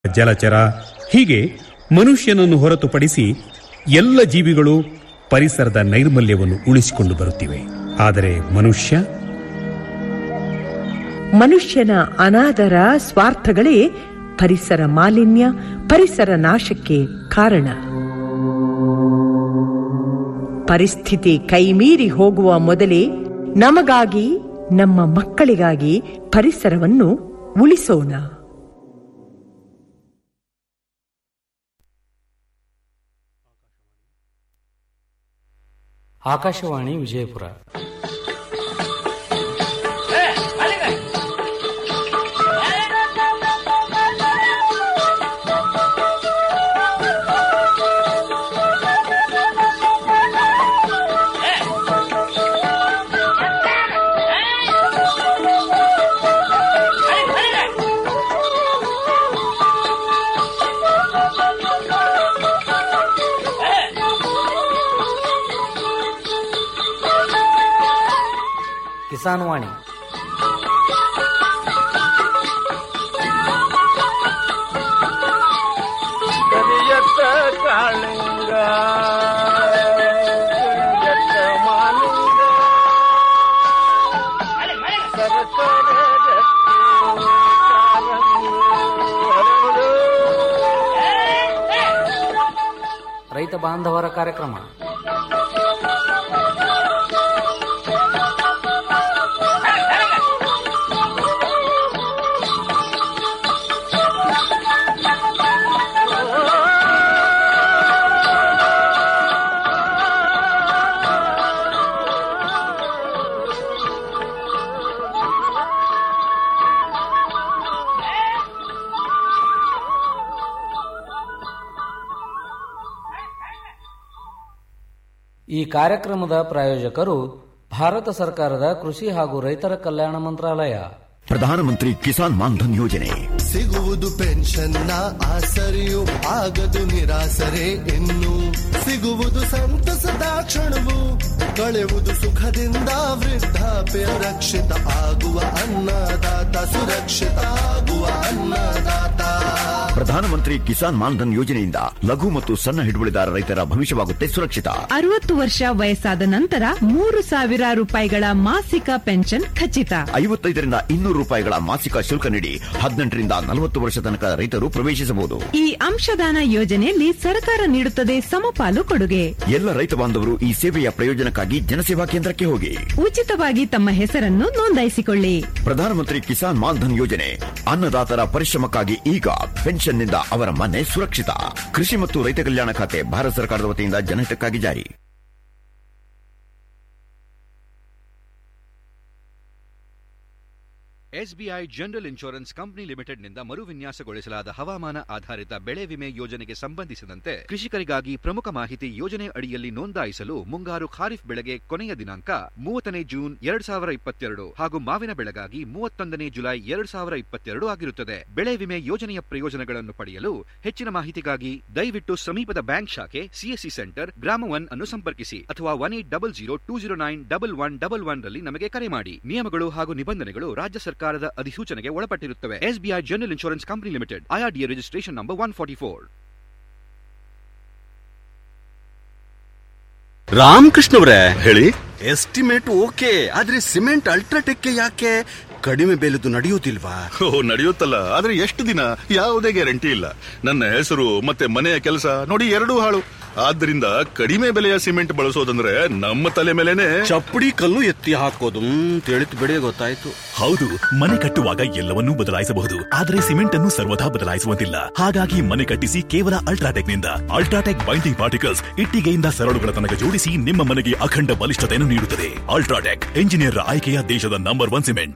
ಜಲಚರ ಹೀಗೆ ಮನುಷ್ಯನನ್ನು ಹೊರತುಪಡಿಸಿ ಎಲ್ಲ ಜೀವಿಗಳು ಪರಿಸರದ ನೈರ್ಮಲ್ಯವನ್ನು ಉಳಿಸಿಕೊಂಡು ಬರುತ್ತಿವೆ ಆದರೆ ಮನುಷ್ಯ ಮನುಷ್ಯನ ಅನಾದರ ಸ್ವಾರ್ಥಗಳೇ ಪರಿಸರ ಮಾಲಿನ್ಯ ಪರಿಸರ ನಾಶಕ್ಕೆ ಕಾರಣ ಪರಿಸ್ಥಿತಿ ಕೈಮೀರಿ ಹೋಗುವ ಮೊದಲೇ ನಮಗಾಗಿ ನಮ್ಮ ಮಕ್ಕಳಿಗಾಗಿ ಪರಿಸರವನ್ನು ಉಳಿಸೋಣ ಆಕಾಶವಾಣಿ ವಿಜಯಪುರ ಕಿಸಾನ್ ವಾಣಿ ಕರಿಯತ್ತ ಕಾಳಿಂಗ ಕರಿಯತ್ತ ಮಾಲಿಂಗ ಸರಸರ ಗಟ್ಟಿ ಕಾರಂಗಿ ಹರಡು. ರೈತ ಬಾಂಧವರ ಕಾರ್ಯಕ್ರಮ ಈ ಕಾರ್ಯಕ್ರಮದ ಪ್ರಾಯೋಜಕರು ಭಾರತ ಸರ್ಕಾರದ ಕೃಷಿ ಹಾಗೂ ರೈತರ ಕಲ್ಯಾಣ ಮಂತ್ರಾಲಯ ಪ್ರಧಾನಮಂತ್ರಿ ಕಿಸಾನ್ ಮಾನ್ಧನ್ ಯೋಜನೆ ಸಿಗುವುದು ಪೆನ್ಷನ್ನ ಆಸರೆಯು ಆಗದು ನಿರಾಸರೆ ಇನ್ನು ಸಿಗುವುದು ಸಂತಸದ ಕ್ಷಣವು ಕಳೆಯುವುದು ಸುಖದಿಂದ ವೃದ್ಧಾಪ್ಯ ರಕ್ಷಿತ ಆಗುವ ಅನ್ನದಾತ ಸುರಕ್ಷಿತ ಆಗುವ ಅನ್ನದಾತ ಪ್ರಧಾನಮಂತ್ರಿ ಕಿಸಾನ್ ಮಾನ್ಧನ್ ಯೋಜನೆಯಿಂದ ಲಘು ಮತ್ತು ಸಣ್ಣ ಹಿಡುವಳಿದಾರ ರೈತರ ಭವಿಷ್ಯವಾಗುತ್ತೆ ಸುರಕ್ಷಿತ ಅರವತ್ತು ವರ್ಷ ವಯಸ್ಸಾದ ನಂತರ ಮೂರು ಸಾವಿರ ರೂಪಾಯಿಗಳ ಮಾಸಿಕ ಪೆನ್ಷನ್ ಖಚಿತ ಐವತ್ತೈದರಿಂದ ಇನ್ನೂರು ರೂಪಾಯಿಗಳ ಮಾಸಿಕ ಶುಲ್ಕ ನೀಡಿ ಹದಿನೆಂಟರಿಂದ ನಲವತ್ತು ವರ್ಷ ತನಕ ರೈತರು ಪ್ರವೇಶಿಸಬಹುದು ಈ ಅಂಶದಾನ ಯೋಜನೆಯಲ್ಲಿ ಸರ್ಕಾರ ನೀಡುತ್ತದೆ ಸಮಪಾಲು ಕೊಡುಗೆ ಎಲ್ಲ ರೈತ ಬಾಂಧವರು ಈ ಸೇವೆಯ ಪ್ರಯೋಜನಕ್ಕಾಗಿ ಜನಸೇವಾ ಕೇಂದ್ರಕ್ಕೆ ಹೋಗಿ ಉಚಿತವಾಗಿ ತಮ್ಮ ಹೆಸರನ್ನು ನೋಂದಾಯಿಸಿಕೊಳ್ಳಿ ಪ್ರಧಾನಮಂತ್ರಿ ಕಿಸಾನ್ ಮಾನ್ಧನ್ ಯೋಜನೆ ಅನ್ನದಾತರ ಪರಿಶ್ರಮಕ್ಕಾಗಿ ಈಗ ಪೆನ್ಷನ್ನಿಂದ ಅವರ ಮನೆ ಸುರಕ್ಷಿತ ಕೃಷಿ ಮತ್ತು ರೈತ ಕಲ್ಯಾಣ ಖಾತೆ ಭಾರತ ಸರ್ಕಾರದ ವತಿಯಿಂದ ಜನಹಿತಕ್ಕಾಗಿ ಜಾರಿ ಎಸ್ಬಿಐ ಜನರಲ್ ಇನ್ಶೂರೆನ್ಸ್ ಕಂಪನಿ ಲಿಮಿಟೆಡ್ನಿಂದ ಮರುವಿನ್ಯಾಸಗೊಳಿಸಲಾದ ಹವಾಮಾನ ಆಧಾರಿತ ಬೆಳೆ ವಿಮೆ ಯೋಜನೆಗೆ ಸಂಬಂಧಿಸಿದಂತೆ ಕೃಷಿಕರಿಗಾಗಿ ಪ್ರಮುಖ ಮಾಹಿತಿ ಯೋಜನೆ ಅಡಿಯಲ್ಲಿ ನೋಂದಾಯಿಸಲು ಮುಂಗಾರು ಖಾರಿಫ್ ಬೆಳೆಗೆ ಕೊನೆಯ ದಿನಾಂಕ ಮೂವತ್ತನೇ ಜೂನ್ ಎರಡ್ ಸಾವಿರ ಇಪ್ಪತ್ತೆರಡು ಹಾಗೂ ಮಾವಿನ ಬೆಳೆಗಾಗಿ ಮೂವತ್ತೊಂದನೇ ಜುಲೈ ಎರಡ್ ಸಾವಿರ ಇಪ್ಪತ್ತೆರಡು ಆಗಿರುತ್ತದೆ ಬೆಳೆ ವಿಮೆ ಯೋಜನೆಯ ಪ್ರಯೋಜನಗಳನ್ನು ಪಡೆಯಲು ಹೆಚ್ಚಿನ ಮಾಹಿತಿಗಾಗಿ ದಯವಿಟ್ಟು ಸಮೀಪದ ಬ್ಯಾಂಕ್ ಶಾಖೆ ಸಿಎಸ್ಸಿ ಸೆಂಟರ್ ಗ್ರಾಮ ಒನ್ ಅನ್ನು ಸಂಪರ್ಕಿಸಿ ಅಥವಾ one eight double zero two zero nine double one double one ರಲ್ಲಿ ನಮಗೆ ಕರೆ ಮಾಡಿ ನಿಯಮಗಳು ಹಾಗೂ ನಿಬಂಧನೆಗಳು ರಾಜ್ಯ ಸರ್ಕಾರದ ಅಧಿಸೂಚನೆಗೆ ಒಳಪಟ್ಟಿರುತ್ತವೆ SBI general insurance company limited IRDA registration number one forty four Ramakrishna ಅವರೇ ಹೇಳಿ ಎಸ್ಟಿಮೇಟ್ ಓಕೆ ಆದ್ರೆ ಸಿಮೆಂಟ್ ಅಲ್ಟ್ರಾಟೆಕ್ ಯಾಕೆ ಕಡಿಮೆ ಬೆಲೆದು ನಡೆಯುವುದಿಲ್ವಾ ಓ ನಡೆಯುತ್ತಲ್ಲ ಆದ್ರೆ ಎಷ್ಟು ದಿನ ಯಾವುದೇ ಗ್ಯಾರಂಟಿ ಇಲ್ಲ ನನ್ನ ಹೆಸರು ಮತ್ತೆ ಮನೆಯ ಕೆಲಸ ನೋಡಿ ಎರಡೂ ಹಾಳು ಆದ್ದರಿಂದ ಕಡಿಮೆ ಬೆಲೆಯ ಸಿಮೆಂಟ್ ಬಳಸೋದಂದ್ರೆ ನಮ್ಮ ತಲೆ ಮೇಲೆನೆ ಚಪ್ಪಡಿ ಕಲ್ಲು ಎತ್ತಿ ಹಾಕೋದು ತಿಳಿತು ಬಿಡಿ ಗೊತ್ತಾಯ್ತು ಹೌದು ಮನೆ ಕಟ್ಟುವಾಗ ಎಲ್ಲವನ್ನೂ ಬದಲಾಯಿಸಬಹುದು ಆದರೆ ಸಿಮೆಂಟ್ ಅನ್ನು ಸರ್ವದಾ ಬದಲಾಯಿಸುವಂತಿಲ್ಲ ಹಾಗಾಗಿ ಮನೆ ಕಟ್ಟಿಸಿ ಕೇವಲ ಅಲ್ಟ್ರಾಟೆಕ್ ನಿಂದ ಅಲ್ಟ್ರಾಟೆಕ್ ಬೈಂಡಿಂಗ್ ಪಾರ್ಟಿಕಲ್ಸ್ ಇಟ್ಟಿಗೆಯಿಂದ ಸರಳುಗಳ ತನಕ ಜೋಡಿಸಿ ನಿಮ್ಮ ಮನೆಗೆ ಅಖಂಡ ಬಲಿಷ್ಠತೆಯನ್ನು ನೀಡುತ್ತದೆ ಅಲ್ಟ್ರಾಟೆಕ್ ಎಂಜಿನಿಯರ್ ಆಯ್ಕೆಯ ದೇಶದ ನಂಬರ್ ಒನ್ ಸಿಮೆಂಟ್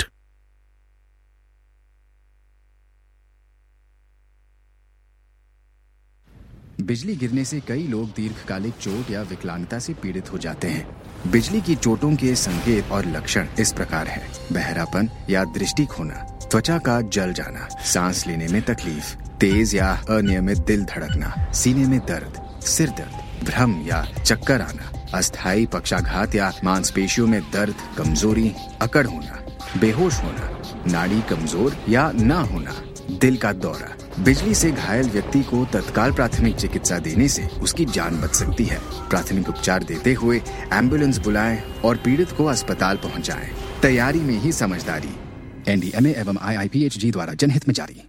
बिजली गिरने से कई लोग दीर्घकालिक चोट या विकलांगता से पीड़ित हो जाते हैं बिजली की चोटों के संकेत और लक्षण इस प्रकार है बहरापन या दृष्टि खोना त्वचा का जल जाना सांस लेने में तकलीफ तेज या अनियमित दिल धड़कना सीने में दर्द सिर दर्द भ्रम या चक्कर आना अस्थायी पक्षाघात या मांसपेशियों में दर्द कमजोरी अकड़ होना बेहोश होना नाड़ी कमजोर या ना होना दिल का दौरा बिजली से घायल व्यक्ति को तत्काल प्राथमिक चिकित्सा देने से उसकी जान बच सकती है प्राथमिक उपचार देते हुए एम्बुलेंस बुलाएं और पीड़ित को अस्पताल पहुंचाएं। तैयारी में ही समझदारी एनडीएमए एवं आईआईपीएचजी द्वारा जनहित में जारी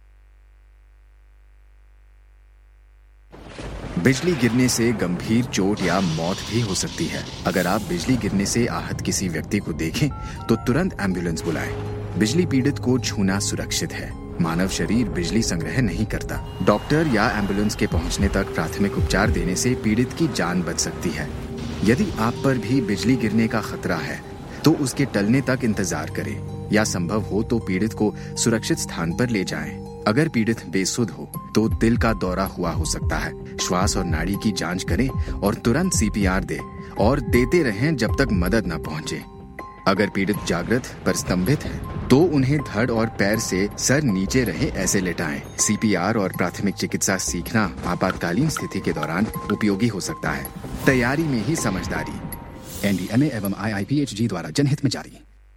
बिजली गिरने से गंभीर चोट या मौत भी हो सकती है अगर आप बिजली गिरने से आहत किसी व्यक्ति को देखें तो तुरंत एम्बुलेंस बुलाएं। बिजली पीड़ित को छूना सुरक्षित है मानव शरीर बिजली संग्रह नहीं करता डॉक्टर या एम्बुलेंस के पहुंचने तक प्राथमिक उपचार देने से पीड़ित की जान बच सकती है यदि आप पर भी बिजली गिरने का खतरा है तो उसके टलने तक इंतजार करें या संभव हो तो पीड़ित को सुरक्षित स्थान पर ले जाएं। अगर पीड़ित बेसुध हो तो दिल का दौरा हुआ हो सकता है श्वास और नाड़ी की जांच करें और तुरंत सीपीआर दे और देते रहें जब तक मदद न पहुंचे अगर पीड़ित जागृत पर स्तंभित है तो उन्हें धड़ और पैर से सर नीचे रहे ऐसे लेटाएं। सीपीआर और प्राथमिक चिकित्सा सीखना आपातकालीन स्थिति के दौरान उपयोगी हो सकता है तैयारी में ही समझदारी एनडीएमए एवं आईआईपीएचजी द्वारा जनहित में जारी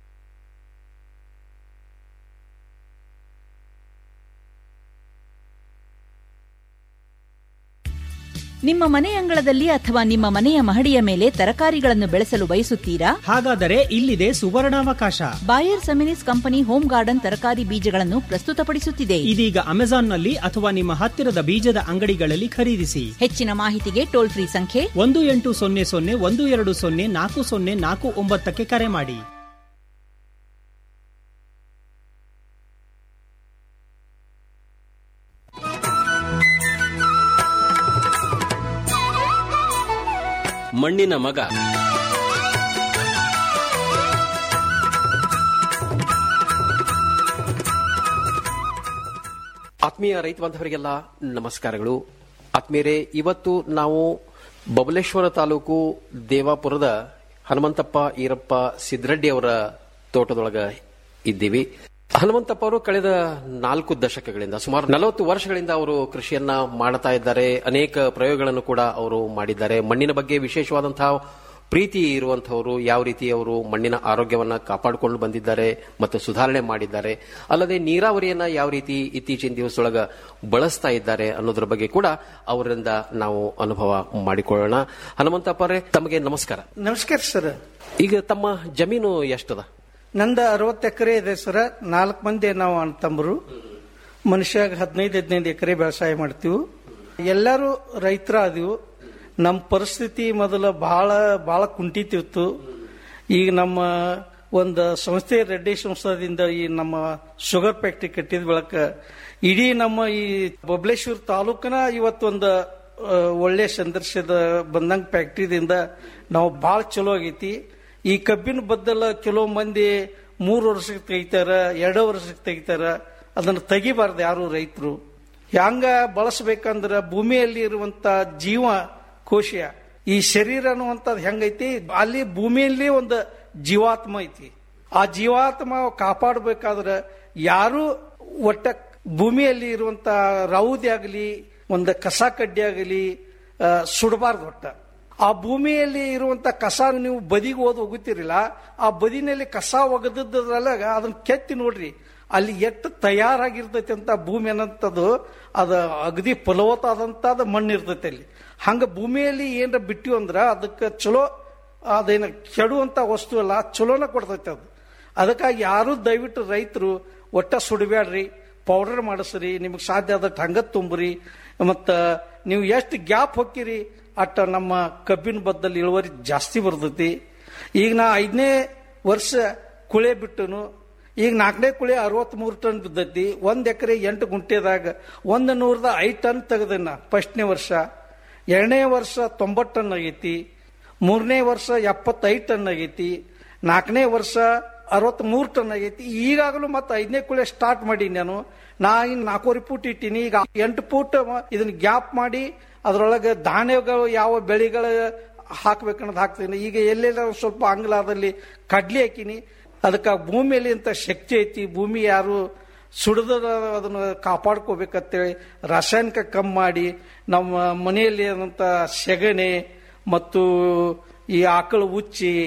ನಿಮ್ಮ ಮನೆ ಅಂಗಳದಲ್ಲಿ ಅಥವಾ ನಿಮ್ಮ ಮನೆಯ ಮಹಡಿಯ ಮೇಲೆ ತರಕಾರಿಗಳನ್ನು ಬೆಳೆಸಲು ಬಯಸುತ್ತೀರಾ ಹಾಗಾದರೆ ಇಲ್ಲಿದೆ ಸುವರ್ಣಾವಕಾಶ Bayer Seminis company home garden ತರಕಾರಿ ಬೀಜಗಳನ್ನು ಪ್ರಸ್ತುತಪಡಿಸುತ್ತಿದೆ ಇದೀಗ ಅಮೆಜಾನ್ನಲ್ಲಿ ಅಥವಾ ನಿಮ್ಮ ಹತ್ತಿರದ ಬೀಜದ ಅಂಗಡಿಗಳಲ್ಲಿ ಖರೀದಿಸಿ ಹೆಚ್ಚಿನ ಮಾಹಿತಿಗೆ ಟೋಲ್ ಫ್ರೀ ಸಂಖ್ಯೆ ಒಂದು ಎಂಟು ಸೊನ್ನೆ ಸೊನ್ನೆ ಒಂದು ಎರಡು ಸೊನ್ನೆ ನಾಲ್ಕು ಸೊನ್ನೆ ನಾಲ್ಕು ಒಂಬತ್ತಕ್ಕೆ ಕರೆ ಮಾಡಿ ಮಣ್ಣಿನ ಮಗ ಆತ್ಮೀಯ ರೈತ ಬಾಂಧವರಿಗೆಲ್ಲ ನಮಸ್ಕಾರಗಳು ಆತ್ಮೀಯರೇ ಇವತ್ತು ನಾವು ಬಬಲೇಶ್ವರ ತಾಲೂಕು ದೇವಾಪುರದ ಹನುಮಂತಪ್ಪ ಈರಪ್ಪ ಸಿದ್ದರೆಡ್ಡಿ ಅವರ ತೋಟದೊಳಗ ಇದ್ದೀವಿ ಹನುಮಂತಪ್ಪ ಅವರು ಕಳೆದ ನಾಲ್ಕು ದಶಕಗಳಿಂದ ಸುಮಾರು ನಲವತ್ತು ವರ್ಷಗಳಿಂದ ಅವರು ಕೃಷಿಯನ್ನ ಮಾಡ್ತಾ ಇದ್ದಾರೆ ಅನೇಕ ಪ್ರಯೋಗಗಳನ್ನು ಕೂಡ ಅವರು ಮಾಡಿದ್ದಾರೆ ಮಣ್ಣಿನ ಬಗ್ಗೆ ವಿಶೇಷವಾದಂತಹ ಪ್ರೀತಿ ಇರುವಂತಹವರು ಯಾವ ರೀತಿ ಅವರು ಮಣ್ಣಿನ ಆರೋಗ್ಯವನ್ನ ಕಾಪಾಡಿಕೊಂಡು ಬಂದಿದ್ದಾರೆ ಮತ್ತು ಸುಧಾರಣೆ ಮಾಡಿದ್ದಾರೆ ಅಲ್ಲದೆ ನೀರಾವರಿಯನ್ನ ಯಾವ ರೀತಿ ಇತ್ತೀಚಿನ ದಿವಸದೊಳಗ ಬಳಸ್ತಾ ಇದ್ದಾರೆ ಅನ್ನೋದ್ರ ಬಗ್ಗೆ ಕೂಡ ಅವರಿಂದ ನಾವು ಅನುಭವ ಮಾಡಿಕೊಳ್ಳೋಣ ಹನುಮಂತಪ್ಪರೇ ತಮಗೆ ನಮಸ್ಕಾರ ನಮಸ್ಕಾರ ಸರ್ ಈಗ ತಮ್ಮ ಜಮೀನು ಎಷ್ಟದ ನಂದ ಅರವತ್ತು ಎಕರೆ ಇದೆ ಸರ್ ನಾಲ್ಕು ಮಂದಿ ನಾವು ಅಣ್ಣ ತಮ್ಮರು ಮನುಷ್ಯಾಗ ಹದಿನೈದು ಹದಿನೈದು ಎಕರೆ ವ್ಯವಸಾಯ ಮಾಡ್ತೀವಿ ಎಲ್ಲರೂ ರೈತರ ಅದೀವು ನಮ್ಮ ಪರಿಸ್ಥಿತಿ ಮೊದಲು ಬಹಳ ಬಹಳ ಕುಂಠಿತಿತ್ತು ಈಗ ನಮ್ಮ ಒಂದು ಸಂಸ್ಥೆ ರೆಡ್ಡಿ ಸಂಸ್ಥಾದಿಂದ ಈ ನಮ್ಮ ಶುಗರ್ ಫ್ಯಾಕ್ಟ್ರಿ ಕಟ್ಟಿದ ಬಳಕ ಇಡೀ ನಮ್ಮ ಈ ಬಬಲೇಶ್ವರ ತಾಲೂಕನ ಇವತ್ತೊಂದು ಆ, ಒಳ್ಳೆ ಸಂದರ್ಶದ ಬಂದಂಗ ಫ್ಯಾಕ್ಟ್ರಿದಿಂದ ನಾವು ಬಹಳ ಚಲೋ ಆಗೈತಿ ಈ ಕಬ್ಬಿನ ಬದ್ದಲ ಕೆಲವು ಮಂದಿ ಮೂರು ವರ್ಷಕ್ಕೆ ತೆಗಿತಾರ ಎರಡು ವರ್ಷಕ್ಕೆ ತೆಗಿತಾರ ಅದನ್ನು ತೆಗಿಬಾರ್ದು ಯಾರು ರೈತರು ಹ್ಯಾಂಗ ಬಳಸಬೇಕಂದ್ರ ಭೂಮಿಯಲ್ಲಿ ಇರುವಂತ ಜೀವ ಕೋಶ ಈ ಶರೀರ ಅನ್ನುವಂಥದ್ದು ಹೆಂಗೈತಿ ಅಲ್ಲಿ ಭೂಮಿಯಲ್ಲಿ ಒಂದು ಜೀವಾತ್ಮ ಐತಿ ಆ ಜೀವಾತ್ಮ ಕಾಪಾಡಬೇಕಾದ್ರೆ ಯಾರು ಒಟ್ಟ ಭೂಮಿಯಲ್ಲಿ ಇರುವಂತ ರೌದಿ ಆಗಲಿ ಒಂದು ಕಸ ಕಡ್ಡಿ ಆಗಲಿ ಸುಡಬಾರ್ದು ಒಟ್ಟ ಆ ಭೂಮಿಯಲ್ಲಿ ಇರುವಂತ ಕಸ ನೀವು ಬದಿಗೆ ಓದ್ ಹೋಗುತ್ತೀರಿಲ್ಲ ಆ ಬದಿನಲ್ಲಿ ಕಸ ಒಗದದ್ರಲ್ಲ ಅದನ್ನ ಕೆತ್ತಿ ನೋಡ್ರಿ ಅಲ್ಲಿ ಎಷ್ಟು ತಯಾರಾಗಿರ್ತೈತಿ ಅಂತ ಭೂಮಿ ಅನ್ನಂಥದ್ದು ಅದು ಅಗದಿ ಫಲವತ್ತಾದಂತ ಮಣ್ಣು ಇರ್ತೈತಿ ಅಲ್ಲಿ ಹಂಗ ಭೂಮಿಯಲ್ಲಿ ಏನ್ರ ಬಿಟ್ಟಿವಿ ಅಂದ್ರ ಅದಕ್ಕೆ ಚಲೋ ಅದೇನ ಕೆಡುವಂತ ವಸ್ತು ಅಲ್ಲ ಚಲೋನ ಕೊಡ್ತೈತಿ ಅದು ಅದಕ್ಕಾಗಿ ಯಾರು ದಯವಿಟ್ಟು ರೈತರು ಒಟ್ಟ ಸುಡಬ್ಯಾಡ್ರಿ ಪೌಡರ್ ಮಾಡಿಸ್ರಿ ನಿಮಗೆ ಸಾಧ್ಯ ಆದಷ್ಟು ಹಂಗ ತುಂಬ್ರಿ ಮತ್ತ ನೀವು ಎಷ್ಟು ಗ್ಯಾಪ್ ಹೊಕ್ಕಿರಿ ಅಟ್ಟ ನಮ್ಮ ಕಬ್ಬಿನ ಬದ್ದಲ್ಲಿ ಇಳುವರಿ ಜಾಸ್ತಿ ಬರ್ತೈತಿ ಈಗ ನಾ ಐದನೇ ವರ್ಷ ಕುಳೆ ಬಿಟ್ಟನು ಈಗ ನಾಲ್ಕನೇ ಕುಳೆ ಅರವತ್ಮೂರು ಟನ್ ಬಿದ್ದೈತಿ ಒಂದ್ ಎಕರೆ ಎಂಟು ಗುಂಟೆದಾಗ ಒಂದ್ ನೂರದ ಐದು ಟನ್ ತೆಗೆದನ್ನ ಫಸ್ಟ್ನೇ ವರ್ಷ ಎರಡನೇ ವರ್ಷ ತೊಂಬತ್ತು ಟನ್ ಆಗೈತಿ ಮೂರನೇ ವರ್ಷ ಎಪ್ಪತ್ತೈದು ಟನ್ ಆಗೈತಿ ನಾಲ್ಕನೇ ವರ್ಷ ಅರವತ್ಮೂರು ಟನ್ ಆಗೈತಿ ಈಗಾಗಲೂ ಮತ್ತೆ ಐದನೇ ಕುಳೆ ಸ್ಟಾರ್ಟ್ ಮಾಡಿ ನಾನು ನಾ ಇನ್ನು ನಾಲ್ಕೂವರೆ ಫೂಟ್ ಇಟ್ಟೀನಿ ಈಗ ಎಂಟು ಫೂಟ್ ಇದನ್ನ ಗ್ಯಾಪ್ ಮಾಡಿ ಅದರೊಳಗೆ ಧಾನ್ಯಗಳು ಯಾವ ಬೆಳೆಗಳ ಹಾಕ್ಬೇಕನ್ನೋದು ಹಾಕ್ತೀನಿ ಈಗ ಎಲ್ಲೆಲ್ಲ ಸ್ವಲ್ಪ ಅಂಗ್ಲಾದಲ್ಲಿ ಕಡ್ಲಿ ಹಾಕಿನಿ ಅದಕ್ಕೆ ಆ ಭೂಮಿಯಲ್ಲಿ ಅಂತ ಶಕ್ತಿ ಐತಿ ಭೂಮಿ ಯಾರು ಸುಡದ ಅದನ್ನು ಕಾಪಾಡ್ಕೋಬೇಕಂತೇಳಿ ರಾಸಾಯನಿಕ ಕಮ್ಮಿ ಮಾಡಿ ನಮ್ಮ ಮನೆಯಲ್ಲಿ ಆದಂಥ ಸೆಗಣಿ ಮತ್ತು ಈ ಆಕಳು ಉಚ್ಚಿ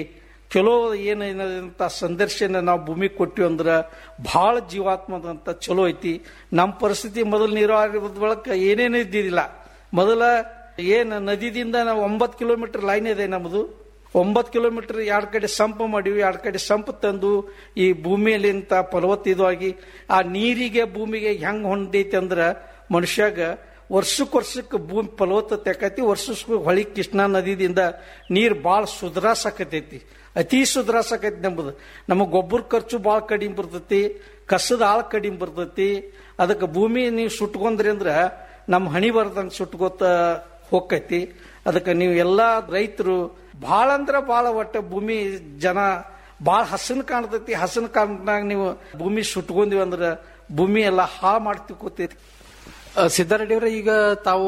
ಚಲೋ ಏನಂತ ಸಂದರ್ಶನ ನಾವು ಭೂಮಿಗೆ ಕೊಟ್ಟಿವಿ ಅಂದ್ರ ಬಹಳ ಜೀವಾತ್ಮದಂತ ಚಲೋ ಐತಿ ನಮ್ಮ ಪರಿಸ್ಥಿತಿ ಮೊದಲು ನೀರಾವರಿ ಬಳಕ ಏನೇನು ಇದ್ದಿದ್ದಿಲ್ಲ ಮೊದಲ ಏನ್ ನದಿದಿಂದ ನಾವು ಒಂಬತ್ತು ಕಿಲೋಮೀಟರ್ ಲೈನ್ ಇದೆ ನಮ್ಮದು ಒಂಬತ್ತು ಕಿಲೋಮೀಟರ್ ಎರಡು ಕಡೆ ಸಂಪ್ ಮಾಡಿವಿ ಎರಡು ಕಡೆ ಸಂಪ್ ತಂದು ಈ ಭೂಮಿಯಲ್ಲಿಂತ ಫಲವತ್ತಿದವಾಗಿ ಆ ನೀರಿಗೆ ಭೂಮಿಗೆ ಹೆಂಗ್ ಹೊಂದೈತಿ ಅಂದ್ರ ಮನುಷ್ಯಾಗ ವರ್ಷಕ್ಕೆ ವರ್ಷಕ್ಕೆ ಭೂಮಿ ಫಲವತ್ತತೆ ಆಕೈತಿ ವರ್ಷಕ್ಕೆ ಹೊಳಿ ಕೃಷ್ಣಾ ನದಿದಿಂದ ನೀರು ಭಾಳ ಸುಧಾರಸಾಕತೈತಿ ಅತಿ ಸುಧಾರಸಾಕೈತಿ ನಂಬುದು ನಮಗೆ ಗೊಬ್ಬರ ಖರ್ಚು ಭಾಳ ಕಡಿಮೆ ಬರ್ತೈತಿ ಕಸದ ಆಳ ಕಡಿಮೆ ಬರ್ತೈತಿ ಅದಕ್ಕೆ ಭೂಮಿ ನೀವು ಸುಟ್ಕೊಂಡ್ರಿ ಅಂದ್ರ ನಮ್ಮ ಹಣಿ ಬರ್ದಂಗೆ ಸುಟ್ಕೋತ ಹೋಗ್ತೈತಿ ಅದಕ್ಕೆ ನೀವು ಎಲ್ಲಾ ರೈತರು ಭಾಳ ಅಂದ್ರ ಭಾಳ ಒಟ್ಟ ಭೂಮಿ ಜನ ಭಾಳ ಹಸನ್ ಕಾಣ್ತೈತಿ ಹಸನ್ ಕಾಣ್ನಾಗ ನೀವು ಭೂಮಿ ಸುಟ್ಕೊಂದಿವಿ ಅಂದ್ರ ಭೂಮಿ ಎಲ್ಲ ಹಾಳು ಮಾಡ್ತಿಕೋತೈತಿ ಸಿದ್ದಾರೆಡ್ಡಿ ಅವರೇ ಈಗ ತಾವು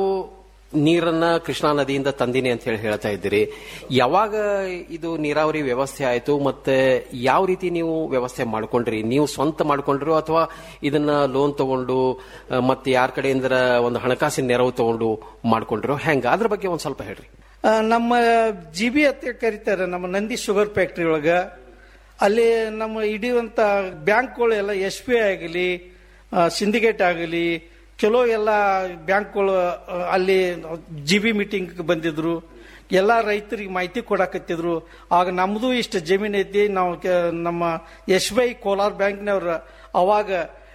ನೀರನ್ನ ಕೃಷ್ಣಾ ನದಿಯಿಂದ ತಂದಿನಿ ಅಂತ ಹೇಳಿ ಹೇಳ್ತಾ ಇದ್ದೀರಿ ಯಾವಾಗ ಇದು ನೀರಾವರಿ ವ್ಯವಸ್ಥೆ ಆಯ್ತು ಮತ್ತೆ ಯಾವ ರೀತಿ ನೀವು ವ್ಯವಸ್ಥೆ ಮಾಡ್ಕೊಂಡ್ರಿ ನೀವು ಸ್ವಂತ ಮಾಡ್ಕೊಂಡ್ರು ಅಥವಾ ಇದನ್ನ ಲೋನ್ ತಗೊಂಡು ಆ, ಮತ್ತೆ ಯಾರ ಕಡೆಯಿಂದ ಒಂದು ಹಣಕಾಸಿನ ನೆರವು ತಗೊಂಡು ಮಾಡ್ಕೊಂಡ್ರು ಹೆಂಗ ಅದ್ರ ಬಗ್ಗೆ ಒಂದ್ ಸ್ವಲ್ಪ ಹೇಳ್ರಿ ಆ, ನಮ್ಮ ಜಿ ಬಿ ಅಂತ ಕರೀತಾರೆ ನಮ್ಮ ನಂದಿ ಶುಗರ್ ಫ್ಯಾಕ್ಟ್ರಿ ಒಳಗ ಅಲ್ಲಿ ನಮ್ಮ ಹಿಡಿಯುವಂತ ಬ್ಯಾಂಕ್ಗಳು ಎಲ್ಲ ಎಸ್ ಬಿ ಐ ಆಗಲಿ ಸಿಂಡಿಕೇಟ್ ಆಗಲಿ ಕೆಲವು ಎಲ್ಲ ಬ್ಯಾಂಕ್ಗಳು ಆ, ಅಲ್ಲಿ ಜಿ ಬಿ ಮೀಟಿಂಗ್ ಬಂದಿದ್ರು ಎಲ್ಲ ರೈತರಿಗೆ ಮಾಹಿತಿ ಕೊಡಾಕತ್ತಿದ್ರು ಆಗ ನಮ್ದು ಇಷ್ಟು ಜಮೀನ್ ಐತಿ ನಾವು ಕೆ- ನಮ್ಮ ಎಸ್ ಬಿ ಐ ಕೋಲಾರ ಬ್ಯಾಂಕ್ನವ್ರ ಅವಾಗ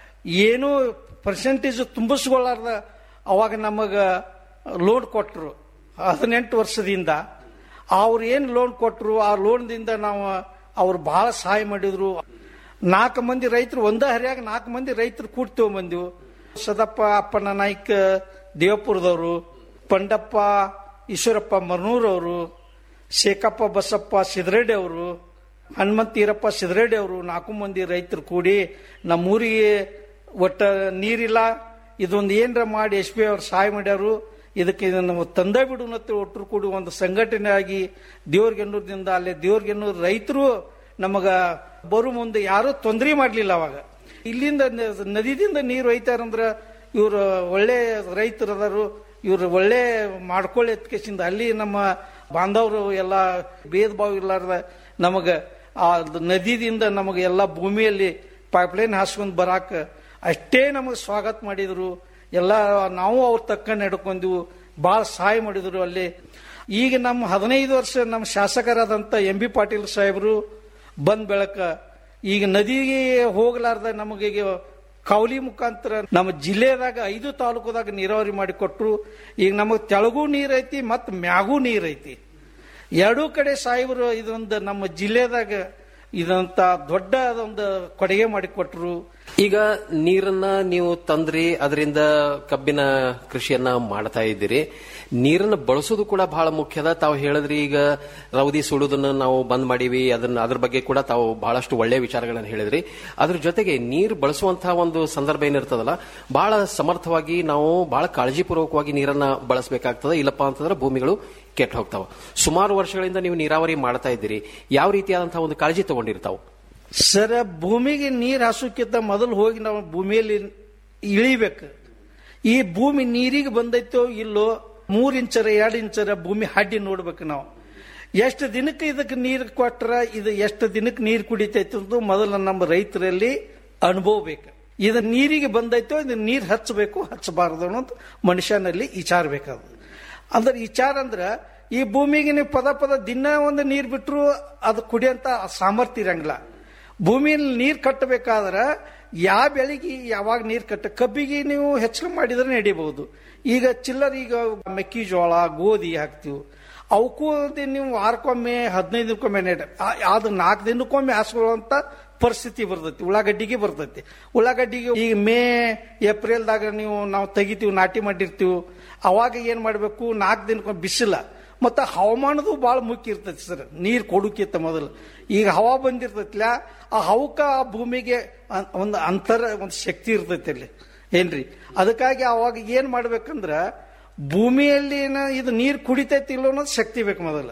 ಏನು ಪರ್ಸೆಂಟೇಜ್ ತುಂಬಿಸ್ಕೊಳ್ಳಾರ್ದ ಅವಾಗ ನಮಗ ಲೋನ್ ಕೊಟ್ರು ಹದಿನೆಂಟು ವರ್ಷದಿಂದ ಅವ್ರು ಏನು ಲೋನ್ ಕೊಟ್ರು ಆ ಲೋನ್ದಿಂದ ನಾವು ಅವ್ರು ಬಹಳ ಸಹಾಯ ಮಾಡಿದ್ರು ನಾಲ್ಕು ಮಂದಿ ರೈತರು ಒಂದ ಹರಿಯಾಗ ನಾಲ್ಕು ಮಂದಿ ರೈತರು ಕೂಡಿ ತಗೊಂಬಂದಿವು ಸದಪ್ಪ ಅಪ್ಪನ ನಾಯ್ಕ ದೇವಪುರದವರು ಪಂಡಪ್ಪ ಈಶ್ವರಪ್ಪ ಮರ್ನೂರವರು ಶೇಖಪ್ಪ ಬಸಪ್ಪ ಸಿದ್ರೆಡ್ಡಿ ಅವರು ಹನುಮಂತ ಈರಪ್ಪ ಸಿದ್ರೆಡ್ಡಿ ಅವರು ನಾಲ್ಕು ಮಂದಿ ರೈತರು ಕೂಡಿ ನಮ್ಮೂರಿಗೆ ಒಟ್ಟ ನೀರಿಲ್ಲ ಇದೊಂದು ಏನರ ಮಾಡಿ ಎಸ್ ಪಿ ಅವ್ರು ಸಹಾಯ ಮಾಡ್ಯಾರು ಇದಕ್ಕೆ ಇದನ್ನು ತಂದೆ ಬಿಡುನತ್ತೆ ಒಟ್ಟರು ಕೂಡಿ ಒಂದು ಸಂಘಟನೆ ಆಗಿ ದೇವ್ರಿಗೆನ್ನೂರದಿಂದ ಅಲ್ಲೇ ದೇವ್ರಿಗೆನ್ನೂರು ರೈತರು ನಮಗ ಬರು ಮುಂದೆ ಯಾರೂ ತೊಂದರೆ ಮಾಡಲಿಲ್ಲ ಅವಾಗ ಇಲ್ಲಿಂದ ನ- ನದಿದಿಂದ ನೀರು ಒಯ್ತಾರಂದ್ರ ಇವರು ಒಳ್ಳೆ ರೈತರು ಅದಾರು ಇವ್ರು ಒಳ್ಳೆ ಮಾಡ್ಕೊಳ್ಳಿ ಎತ್ಕೇಸಿಂದ ಅಲ್ಲಿ ನಮ್ಮ ಬಾಂಧವರು ಎಲ್ಲ ಭೇದ ಭಾವ ಇರ್ಲಾರ್ದ ನಮಗ ಆ ನದಿದಿಂದ ನಮಗೆ ಎಲ್ಲ ಭೂಮಿಯಲ್ಲಿ ಪೈಪ್ಲೈನ್ ಹಾಸ್ಕೊಂಡ್ ಬರಾಕ ಅಷ್ಟೇ ನಮಗೆ ಸ್ವಾಗತ ಮಾಡಿದ್ರು ಎಲ್ಲ ನಾವು ಅವ್ರ ತಕ್ಕ ನಡ್ಕೊಂಡ್ವು ಭಾಳ ಸಹಾಯ ಮಾಡಿದ್ರು ಅಲ್ಲಿ ಈಗ ನಮ್ಮ ಹದಿನೈದು ವರ್ಷ ನಮ್ಮ ಶಾಸಕರಾದಂಥ ಎಂ ಬಿ ಪಾಟೀಲ್ ಸಾಹೇಬರು ಬಂದ್ ಬೆಳಕ ಈಗ ನದಿಗೆ ಹೋಗ್ಲಾರ್ದ ನಮಗೆ ಈಗ ಕೌಲಿ ಮುಖಾಂತರ ನಮ್ಮ ಜಿಲ್ಲೆದಾಗ ಐದು ತಾಲೂಕದಾಗ ನೀರಾವರಿ ಮಾಡಿಕೊಟ್ರು ಈಗ ನಮಗೆ ತೆಳಗೂ ನೀರ್ ಐತಿ ಮತ್ತು ಮ್ಯಾಗೂ ನೀರ್ ಐತಿ ಎರಡೂ ಕಡೆ ಸಾಹೇಬರು ಇದೊಂದು ನಮ್ಮ ಜಿಲ್ಲೆದಾಗ ಇದಂತ ದೊಡ್ಡ ಒಂದು ಕೊಡುಗೆ ಮಾಡಿಕೊಟ್ರು ಈಗ ನೀರನ್ನ ನೀವು ತಂದ್ರಿ ಅದರಿಂದ ಕಬ್ಬಿನ ಕೃಷಿಯನ್ನ ಮಾಡ್ತಾ ಇದ್ದೀರಿ ನೀರನ್ನ ಬಳಸೋದು ಕೂಡ ಬಹಳ ಮುಖ್ಯದ ತಾವು ಹೇಳಿದ್ರಿ ಈಗ ರೌದಿ ಸುಡುದನ್ನ ನಾವು ಬಂದ್ ಮಾಡೀವಿ ಅದನ್ನ ಅದ್ರ ಬಗ್ಗೆ ಕೂಡ ತಾವು ಬಹಳಷ್ಟು ಒಳ್ಳೆಯ ವಿಚಾರಗಳನ್ನ ಹೇಳಿದ್ರಿ ಅದ್ರ ಜೊತೆಗೆ ನೀರು ಬಳಸುವಂತಹ ಒಂದು ಸಂದರ್ಭ ಏನಿರ್ತದಲ್ಲ ಬಹಳ ಸಮರ್ಥವಾಗಿ ನಾವು ಬಹಳ ಕಾಳಜಿಪೂರ್ವಕವಾಗಿ ನೀರನ್ನ ಬಳಸಬೇಕಾಗ್ತದೆ ಇಲ್ಲಪ್ಪ ಅಂತಂದ್ರೆ ಭೂಮಿಗಳು ಕೆಟ್ಟ ಹೋಗ್ತಾವ ಸುಮಾರು ವರ್ಷಗಳಿಂದ ನೀವು ನೀರಾವರಿ ಮಾಡ್ತಾ ಇದ್ದೀರಿ ಯಾವ ರೀತಿಯಾದಂತಹ ಒಂದು ಕಾಳಜಿ ತಗೊಂಡಿರ್ತಾವ ಸರ್ ಭೂಮಿಗೆ ನೀರು ಹಾಸೋಕ್ಕಿಂತ ಮೊದಲು ಹೋಗಿ ನಾವು ಭೂಮಿಯಲ್ಲಿ ಇಳಿಬೇಕು ಈ ಭೂಮಿ ನೀರಿಗೆ ಬಂದೈತೋ ಇಲ್ಲೋ ಮೂರ್ ಇಂಚರ ಎರಡು ಇಂಚರ ಭೂಮಿ ಹಡ್ಡಿ ನೋಡ್ಬೇಕು ನಾವು ಎಷ್ಟು ದಿನಕ್ಕೆ ಇದಕ್ಕೆ ನೀರು ಕೊಟ್ರ ಇದು ಎಷ್ಟು ದಿನಕ್ಕೆ ನೀರು ಕುಡಿತೈತೆ ಅಂತ ಮೊದಲು ನಮ್ಮ ರೈತರಲ್ಲಿ ಅನುಭವ ಬೇಕು ಇದು ನೀರಿಗೆ ಬಂದೈತೋ ಇದು ನೀರು ಹಚ್ಚಬೇಕು ಹಚ್ಚಬಾರದು ಅನ್ನೋದು ಮನುಷ್ಯನಲ್ಲಿ ವಿಚಾರ ಬೇಕಾದ ಅಂದ್ರೆ ವಿಚಾರ ಅಂದ್ರ ಈ ಭೂಮಿಗೆ ನೀವು ಪದ ಪದ ದಿನ ಒಂದು ನೀರು ಬಿಟ್ರು ಅದು ಕುಡಿಯಂತ ಸಾಮರ್ಥ್ಯ ಇರಂಗಿಲ್ಲ ಭೂಮಿಯಲ್ಲಿ ನೀರು ಕಟ್ಟಬೇಕಾದ್ರೆ ಯಾವ ಬೆಳೆಗೆ ಯಾವಾಗ ನೀರು ಕಟ್ಟ ಕಬ್ಬಿಗೆ ನೀವು ಹೆಚ್ಚು ಮಾಡಿದ್ರೆ ನಡಿಬಹುದು ಈಗ ಚಿಲ್ಲರ್ ಈಗ ಮೆಕ್ಕೆಜೋಳ ಗೋಧಿ ಹಾಕ್ತಿವಿ ಅವಕ್ಕೂ ಅದೇ ನೀವು ವಾರಕ್ಕೊಮ್ಮೆ ಹದಿನೈದು ದಿನಕ್ಕೊಮ್ಮೆ ನೆಡ ಆ- ಅದು ನಾಲ್ಕು ದಿನಕ್ಕೊಮ್ಮೆ ಹಾಸ್ಕೊಳ್ಳುವಂತ ಪರಿಸ್ಥಿತಿ ಬರ್ತೈತಿ ಉಳ್ಳಾಗಡ್ಡಿಗೆ ಬರ್ತೈತಿ ಉಳ್ಳಾಗಡ್ಡಿಗೆ ಈಗ ಮೇ ಏಪ್ರಿಲ್ದಾಗ ನೀವು ನಾವು ತೆಗಿತೀವಿ ನಾಟಿ ಮಾಡಿರ್ತೀವಿ ಅವಾಗ ಏನ್ ಮಾಡಬೇಕು ನಾಲ್ಕು ದಿನಕ್ಕೊಮ್ಮೆ ಬಿಸಿಲ ಮತ್ತು ಹವಾಮಾನದು ಭಾಳ ಮುಖ್ಯ ಇರ್ತೈತಿ ಸರ್ ನೀರು ಕೊಡೋಕ್ಕಿಂತ ಮೊದಲು ಈಗ ಹವಾ ಬಂದಿರ್ತೈತಿಲ್ಲ ಆ ಹವಕ್ಕ ಆ ಭೂಮಿಗೆ ಅ- ಒಂದು ಅಂತರ ಒಂದು ಶಕ್ತಿ ಇರ್ತೈತಿ ಅಲ್ಲಿ ಏನ್ರಿ ಅದಕ್ಕಾಗಿ ಅವಾಗ ಏನ್ ಮಾಡ್ಬೇಕಂದ್ರ ಭೂಮಿಯಲ್ಲಿ ಏನ- ಇದು ನೀರು ಕುಡಿತೈತಿ ಇಲ್ಲೋ ಅನ್ನೋದು ಶಕ್ತಿ ಬೇಕು ಮೊದಲು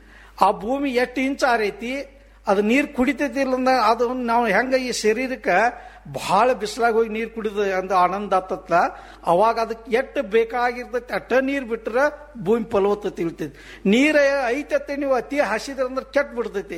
ಆ ಭೂಮಿ ಎಷ್ಟು ಇಂಚ್ ಆರೈತಿ ಅದು ನೀರು ಕುಡಿತೈತಿ ಇಲ್ಲ ಅಂದ ಅದು ನಾವು ಹೆಂಗ ಈ ಶರೀರಕ್ಕೆ ಬಹಳ ಬಿಸಿಲಾಗ ಹೋಗಿ ನೀರು ಕುಡಿದ ಅಂದ ಆನಂದ ಆತತ್ಲ ಅವಾಗ ಅದಕ್ಕೆ ಎಷ್ಟು ಬೇಕಾಗಿರ್ತೈತಿ ಅಟ್ಟ ನೀರು ಬಿಟ್ರ ಭೂಮಿ ಫಲವತ್ತತೆ ಇರ್ತೈತಿ ನೀರ ಐತತ್ತೆ ನೀವು ಅತಿ ಹಸಿದ್ರ ಅಂದ್ರೆ ಕೆಟ್ಟ ಬಿಡ್ತೈತಿ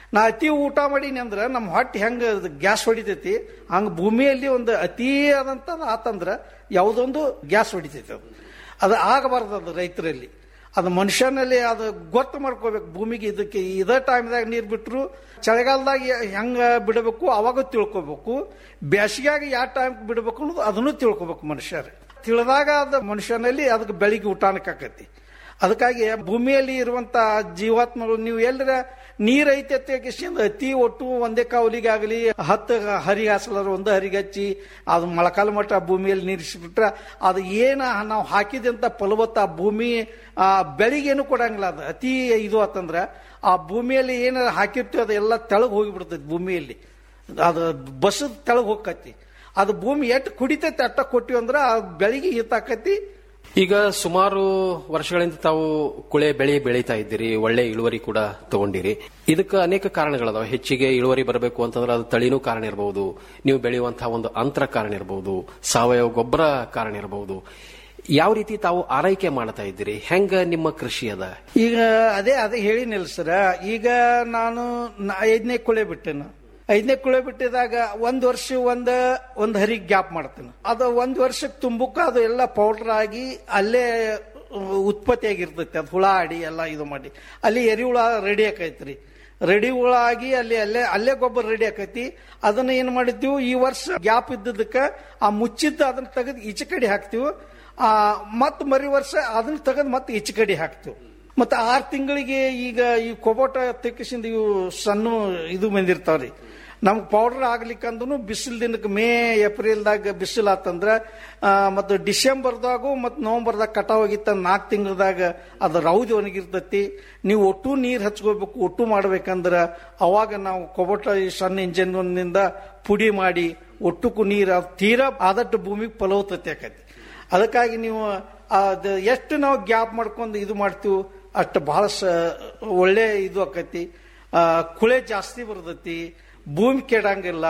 ನಾ ಅತಿ ಊಟ ಮಾಡೀನಿ ಅಂದ್ರೆ ನಮ್ಮ ಹೊಟ್ಟೆ ಹೆಂಗ ಗ್ಯಾಸ್ ಹೊಡಿತೈತಿ ಹಂಗ ಭೂಮಿಯಲ್ಲಿ ಒಂದು ಅತಿ ಆದಂತ ಆತಂದ್ರ ಯಾವುದೊಂದು ಗ್ಯಾಸ್ ಹೊಡಿತೈತಿ ಅದು ಅದು ಆಗಬಾರ್ದು ಅದು ರೈತರಲ್ಲಿ ಅದು ಮನುಷ್ಯನಲ್ಲಿ ಅದು ಗೊತ್ತು ಮಾಡ್ಕೋಬೇಕು ಭೂಮಿಗೆ ಇದಕ್ಕೆ ಇದೇ ಟೈಮ್ದಾಗ ನೀರು ಬಿಟ್ಟರು ಚಳಿಗಾಲದಾಗ ಹೆಂಗ ಬಿಡಬೇಕು ಅವಾಗ ತಿಳ್ಕೊಬೇಕು ಬೇಸಿಗೆಯಾಗ ಯಾವ ಟೈಮ್ ಬಿಡಬೇಕು ಅನ್ನೋದು ಅದನ್ನು ತಿಳ್ಕೊಬೇಕು ಮನುಷ್ಯರು ತಿಳಿದಾಗ ಅದು ಮನುಷ್ಯನಲ್ಲಿ ಅದಕ್ಕೆ ಬೆಳಿಗ್ಗೆ ಊಟನಕ್ಕೆ ಆಕತಿ ಅದಕ್ಕಾಗಿ ಭೂಮಿಯಲ್ಲಿ ಇರುವಂತ ಜೀವಾತ್ಮಗಳು ನೀವು ಎಲ್ಲರ ನೀರ್ ಐತೆ ಅಂತ ಕೇಸಿಂದ ಅತಿ ಒಟ್ಟು ಒಂದೇ ಕಾವಲಿಗೆ ಆಗಲಿ ಹತ್ತು ಹರಿಗೆ ಹಾಸಲರು ಒಂದು ಹರಿಗೆ ಹಚ್ಚಿ ಅದು ಮೊಳಕಾಲು ಮಟ್ಟ ಭೂಮಿಯಲ್ಲಿ ನೀರಿಸಿಬಿಟ್ರೆ ಅದು ಏನ ನಾವು ಹಾಕಿದಂತ ಫಲವತ್ತ ಆ ಭೂಮಿ ಆ ಬೆಳಿಗೇನು ಕೊಡಂಗಿಲ್ಲ ಅದು ಅತಿ ಇದು ಆತಂದ್ರ ಆ ಭೂಮಿಯಲ್ಲಿ ಏನಾರ ಹಾಕಿರ್ತೀವಿ ಅದು ಎಲ್ಲ ತೆಳಗ್ ಹೋಗಿಬಿಡ್ತೈತಿ ಭೂಮಿಯಲ್ಲಿ ಅದು ಬಸದ ತೆಳಗ್ ಹೋಗತಿ ಅದು ಭೂಮಿ ಎಷ್ಟು ಕುಡಿತೈತಿ ಅಟ್ಟ ಕೊಟ್ಟಿವಿ ಅಂದ್ರೆ ಆ ಬೆಳಿಗ್ಗೆ ಈತಾಕತಿ ಈಗ ಸುಮಾರು ವರ್ಷಗಳಿಂದ ತಾವು ಕುಳೆ ಬೆಳೆ ಬೆಳೀತಾ ಇದ್ದೀರಿ ಒಳ್ಳೆ ಇಳುವರಿ ಕೂಡ ತಗೊಂಡಿರಿ ಇದಕ್ಕೆ ಅನೇಕ ಕಾರಣಗಳದಾವ ಹೆಚ್ಚಿಗೆ ಇಳುವರಿ ಬರಬೇಕು ಅಂತಂದ್ರೆ ಅದು ತಳಿನೂ ಕಾರಣ ಇರಬಹುದು ನೀವು ಬೆಳೆಯುವಂತಹ ಒಂದು ಅಂತರ ಕಾರಣ ಇರಬಹುದು ಸಾವಯವ ಗೊಬ್ಬರ ಕಾರಣ ಇರಬಹುದು ಯಾವ ರೀತಿ ತಾವು ಆರೈಕೆ ಮಾಡ್ತಾ ಇದ್ದೀರಿ ಹೆಂಗ ನಿಮ್ಮ ಕೃಷಿ ಅದ ಈಗ ಅದೇ ಅದೇ ಹೇಳಿನಿಲ್ಲ ಸರ ಈಗ ನಾನು ನ- ಐದನೇ ಕುಳೆ ಬಿಟ್ಟೆನು ಐದನೇ ಕುಳೆ ಬಿಟ್ಟಿದಾಗ ಒಂದ್ ವರ್ಷ ಒಂದ ಒಂದ್ ಹರಿಗೆ ಗ್ಯಾಪ್ ಮಾಡ್ತೇನೆ ಅದು ಒಂದ್ ವರ್ಷಕ್ಕೆ ತುಂಬಕ್ಕ ಅದು ಎಲ್ಲ ಪೌಡರ್ ಆಗಿ ಅಲ್ಲೇ ಉತ್ಪತ್ತಿ ಆಗಿರ್ತೈತಿ ಅದು ಹುಳ ಆಡಿ ಎಲ್ಲ ಇದು ಮಾಡಿ ಅಲ್ಲಿ ಎರಿಹುಳ ರೆಡಿ ಆಕೈತ್ರಿ ರೆಡಿ ಹುಳ ಆಗಿ ಅಲ್ಲಿ ಅಲ್ಲೇ ಅಲ್ಲೇ ಗೊಬ್ಬರ ರೆಡಿ ಆಕೈತಿ ಅದನ್ನ ಏನ್ ಮಾಡಿದ್ವಿ ಈ ವರ್ಷ ಗ್ಯಾಪ್ ಇದ್ದದಕ್ಕ ಆ ಮುಚ್ಚಿದ್ದ ಅದನ್ನ ತೆಗೆದು ಈಚೆ ಕಡೆ ಹಾಕ್ತಿವಿ ಆ ಮತ್ ಮರಿ ವರ್ಷ ಅದನ್ನ ತೆಗೆದು ಮತ್ತೆ ಈಚೆ ಕಡೆ ಹಾಕ್ತಿವಿ ಮತ್ತೆ ಆರು ತಿಂಗಳಿಗೆ ಈಗ ಈ ಕೊಬೋಟ ತೆಕ್ಕಿಸಿಂದ ಇವು ಸಣ್ಣ ಇದು ಬಂದಿರ್ತಾವ್ರಿ ನಮ್ಗೆ ಪೌಡರ್ ಆಗ್ಲಿಕ್ಕಂದ್ರೂ ಬಿಸಿಲು ದಿನಕ್ಕೆ ಮೇ ಏಪ್ರಿಲ್ದಾಗ ಬಿಸಿಲು ಆತಂದ್ರ ಆ, ಮತ್ತು ಡಿಸೆಂಬರ್ದಾಗು ಮತ್ತು ನವೆಂಬರ್ದಾಗ ಕಟಾವ್ ಆಗಿತ್ತ ನಾಲ್ಕು ತಿಂಗಳದಾಗ ಅದು ರೌದಿ ಒಣಗಿರ್ತೈತಿ ನೀವು ಒಟ್ಟು ನೀರು ಹಚ್ಕೋಬೇಕು ಒಟ್ಟು ಮಾಡ್ಬೇಕಂದ್ರ ಅವಾಗ ನಾವು ಕೊಬೋಟ ಈ ಸಣ್ಣ ಇಂಜಿನ್ನಿಂದ ಪುಡಿ ಮಾಡಿ ಒಟ್ಟಕ್ಕೂ ನೀರು ಅದು ತೀರಾ ಆದಷ್ಟು ಭೂಮಿಗೆ ಫಲವತ್ತತೆ ಆಕೈತಿ ಅದಕ್ಕಾಗಿ ನೀವು ಅದು ಎಷ್ಟು ನಾವು ಗ್ಯಾಪ್ ಮಾಡ್ಕೊಂಡು ಇದು ಮಾಡ್ತೀವಿ ಅಷ್ಟು ಬಹಳ ಸ ಒಳ್ಳೆ ಇದು ಆಕೈತಿ ಆ, ಕುಳೆ ಜಾಸ್ತಿ ಬರ್ತೈತಿ ಭೂಮಿ ಕೆಡಂಗಿಲ್ಲ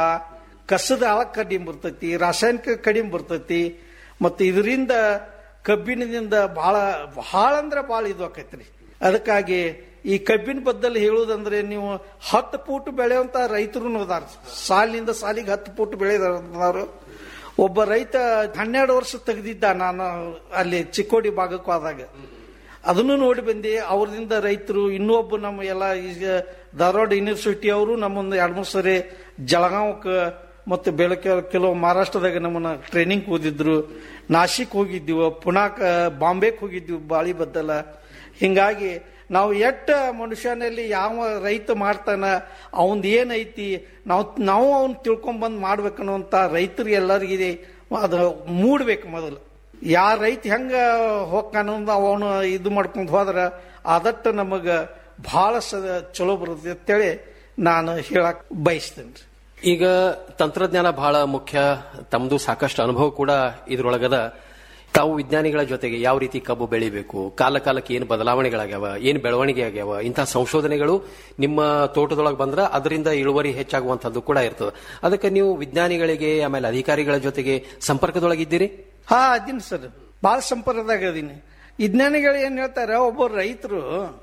ಕಸದ ಆಳ ಕಡಿಮೆ ಬರ್ತೈತಿ ರಾಸಾಯನಿಕ ಕಡಿಮೆ ಬರ್ತೈತಿ ಮತ್ತು ಇದರಿಂದ ಕಬ್ಬಿಣದಿಂದ ಬಹಳ ಬಹಳ ಅಂದ್ರೆ ಬಹಳ ಇದು ಆಕೈತ್ರಿ ಅದಕ್ಕಾಗಿ ಈ ಕಬ್ಬಿನ ಬದ್ದಲ್ಲಿ ಹೇಳುವುದಂದ್ರೆ ನೀವು ಹತ್ತು ಫೂಟ್ ಬೆಳೆಯುವಂತ ರೈತರು ಅದಾರ ಸಾಲಿನಿಂದ ಸಾಲಿಗೆ ಹತ್ತು ಫೂಟ್ ಬೆಳೆದಾರು ಒಬ್ಬ ರೈತ ಹನ್ನೆರಡು ವರ್ಷ ತೆಗೆದಿದ್ದ ನಾನು ಅಲ್ಲಿ ಚಿಕ್ಕೋಡಿ ಭಾಗಕ್ಕೂ ಆದಾಗ ಅದನ್ನು ನೋಡಿ ಬಂದೆ ಅವ್ರದಿಂದ ರೈತರು ಇನ್ನೊಬ್ಬ ನಮ್ಮ ಎಲ್ಲ ಈಗ ಧಾರವಾಡ ಯೂನಿವರ್ಸಿಟಿ ಅವರು ನಮ್ಮೊಂದು ಎರಡು ಮೂರು ಸರಿ ಜಳಗಾಂವ್ಕ ಮತ್ತು ಬೆಳಗ್ಗೆ ಕೆಲವು ಮಹಾರಾಷ್ಟ್ರದಾಗ ನಮ್ಮನ್ನ ಟ್ರೈನಿಂಗ್ ಹೋದಿದ್ರು ನಾಶಿಕ್ ಹೋಗಿದ್ದೀವಿ ಪುನಾಕ ಬಾಂಬೆಗೆ ಹೋಗಿದ್ದೀವಿ ಬಾಳಿ ಬದ್ದಲ ಹಿಂಗಾಗಿ ನಾವು ಎಟ್ಟ ಮನುಷ್ಯನಲ್ಲಿ ಯಾವ ರೈತ ಮಾಡ್ತಾನ ಅವಂದ್ ಏನೈತಿ ನಾವು ನಾವು ಅವ್ನ ತಿಳ್ಕೊಂಬಂದ್ ಮಾಡ್ಬೇಕನ್ನುವಂತ ರೈತರು ಎಲ್ಲರಿಗಿದೆ ಅದು ಮೂಡ್ಬೇಕು ಮೊದಲು ಯಾರ ರೈತ ಹೆಂಗ ಹೋಗ್ತಾನ ಅವನು ಇದು ಮಾಡ್ಕೊಂಡು ಹೋದ್ರ ಆದಟ್ಟು ನಮಗ ಬಹಳ ಸ ಚಲೋ ಬರುತ್ತೆ ಅಂತೇಳಿ ನಾನು ಹೇಳಕ್ ಬಯಸ್ತೇನೆ ಈಗ ತಂತ್ರಜ್ಞಾನ ಬಹಳ ಮುಖ್ಯ ತಮ್ಮದು ಸಾಕಷ್ಟು ಅನುಭವ ಕೂಡ ಇದ್ರೊಳಗದ ತಾವು ವಿಜ್ಞಾನಿಗಳ ಜೊತೆಗೆ ಯಾವ ರೀತಿ ಕಬ್ಬು ಬೆಳಿಬೇಕು ಕಾಲ ಕಾಲಕ್ಕೆ ಏನು ಬದಲಾವಣೆಗಳಾಗ್ಯಾವ ಏನು ಬೆಳವಣಿಗೆ ಆಗ್ಯಾವ ಇಂತಹ ಸಂಶೋಧನೆಗಳು ನಿಮ್ಮ ತೋಟದೊಳಗೆ ಬಂದ್ರೆ ಅದರಿಂದ ಇಳುವರಿ ಹೆಚ್ಚಾಗುವಂತದ್ದು ಕೂಡ ಇರ್ತದೆ ಅದಕ್ಕೆ ನೀವು ವಿಜ್ಞಾನಿಗಳಿಗೆ ಆಮೇಲೆ ಅಧಿಕಾರಿಗಳ ಜೊತೆಗೆ ಸಂಪರ್ಕದೊಳಗಿದ್ದೀರಿ ಹಾ ಅದೀನಿ ಸರ್ ಭಾಳ ಸಂಪರ್ಕದಾಗ ಅದೀನಿ ವಿಜ್ಞಾನಿಗಳು ಏನ್ ಹೇಳ್ತಾರೆ ಒಬ್ಬ ರೈತರು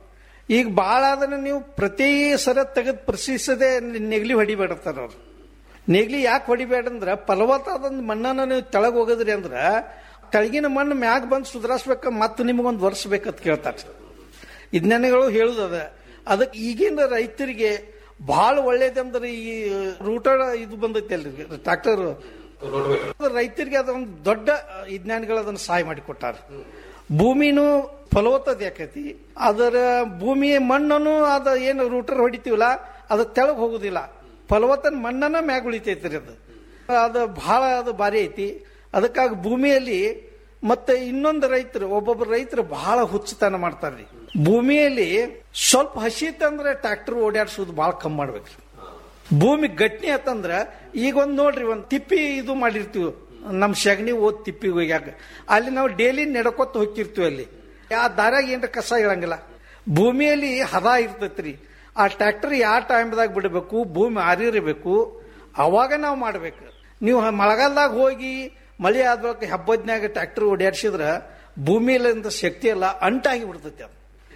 ಈಗ ಭಾಳ ಅದನ್ನ ನೀವು ಪ್ರತಿ ಸರ ತೆಗೆದು ಪ್ರಶ್ನಿಸದೆ ನೆಗ್ಲಿ ಹೊಡಿಬೇಡತ್ತಾರ ಅವ್ರು ನೆಗ್ಲಿ ಯಾಕೆ ಹೊಡಿಬೇಡ ಅಂದ್ರ ಫಲವತ್ತಾದ ಮಣ್ಣನ್ನ ನೀವು ತೆಳಗ್ ಹೋಗದ್ರಿ ಅಂದ್ರ ತೆಳಗಿನ ಮಣ್ಣು ಮ್ಯಾಗ ಬಂದು ಸುಧಾರಿಸ್ಬೇಕ ಮತ್ತೆ ನಿಮಗೊಂದು ವರ್ಷ ಬೇಕಂತ ಕೇಳ್ತಾರೆ ವಿಜ್ಞಾನಿಗಳು ಹೇಳುದದ ಅದಕ್ಕೆ ಈಗಿನ ರೈತರಿಗೆ ಬಹಳ ಒಳ್ಳೇದಂದ್ರೆ ಈ ರೂಟರ್ ಇದು ಬಂದೈತಿ ಅಲ್ರಿ ಟ್ರಾಕ್ಟರ್ ರೈತರಿಗೆ ಅದೊಂದು ದೊಡ್ಡ ವಿಜ್ಞಾನಿಗಳು ಅದನ್ನು ಸಹಾಯ ಮಾಡಿಕೊಟ್ಟಾರ ಭೂಮಿನೂ ಫಲವತ್ತತೆ ಆಕೈತಿ ಅದರ ಭೂಮಿಯ ಮಣ್ಣನ್ನು ಅದ ಏನು ರೂಟರ್ ಹೊಡಿತೀವಲ್ಲ ಅದು ತೆಳಗ್ ಹೋಗುದಿಲ್ಲ ಫಲವತ್ತನ ಮಣ್ಣನ್ನ ಮ್ಯಾಗ ಉಳಿತೈತ್ರಿ ಅದು ಅದು ಬಹಳ ಅದು ಭಾರಿ ಐತಿ ಅದಕ್ಕಾಗಿ ಭೂಮಿಯಲ್ಲಿ ಮತ್ತೆ ಇನ್ನೊಂದು ರೈತರು ಒಬ್ಬೊಬ್ಬರು ರೈತರು ಬಹಳ ಹುಚ್ಚತನ ಮಾಡ್ತಾರ್ರಿ ಭೂಮಿಯಲ್ಲಿ ಸ್ವಲ್ಪ ಹಸಿ ಇತ್ತಂದ್ರೆ ಟ್ರ್ಯಾಕ್ಟರ್ ಓಡಾಡ್ಸೋದು ಬಹಳ ಕಮ್ಮಿ ಮಾಡ್ಬೇಕ್ರಿ ಭೂಮಿ ಗಟ್ಟಿ ಆತಂದ್ರ ಈಗ ಒಂದ್ ನೋಡ್ರಿ ಒಂದ್ ತಿಪ್ಪಿ ಇದು ಮಾಡಿರ್ತೀವಿ ನಮ್ ಸಗಣಿ ಓದ್ ತಿಪ್ಪಿಗೆ ಹೋಗ್ಯಾಕ ಅಲ್ಲಿ ನಾವು ಡೈಲಿ ನಡ್ಕೊತ ಹೋಗ್ತಿರ್ತೀವಿ ಅಲ್ಲಿ ಆ ದಾರ್ಯಾಗ ಏನ್ರ ಕಸ ಇಳಂಗಿಲ್ಲ ಭೂಮಿಯಲ್ಲಿ ಹದ ಇರ್ತೈತ್ರಿ ಆ ಟ್ರ್ಯಾಕ್ಟರ್ ಯಾವ ಟೈಮ್ದಾಗ ಬಿಡಬೇಕು ಭೂಮಿ ಆರಿರಬೇಕು ಅವಾಗ ನಾವು ಮಾಡ್ಬೇಕು ನೀವು ಮಳೆಗಾಲದಾಗ ಹೋಗಿ ಮಳೆ ಆದ್ವಾಗ ಹಬ್ಬದ್ನ್ಯಾಗ ಟ್ರ್ಯಾಕ್ಟರ್ ಓಡಾಡ್ಸಿದ್ರ ಭೂಮಿಯಲ್ಲಿಂದ ಶಕ್ತಿ ಎಲ್ಲ ಅಂಟಾಗಿ ಬಿಡ್ತೈತಿ ಅದು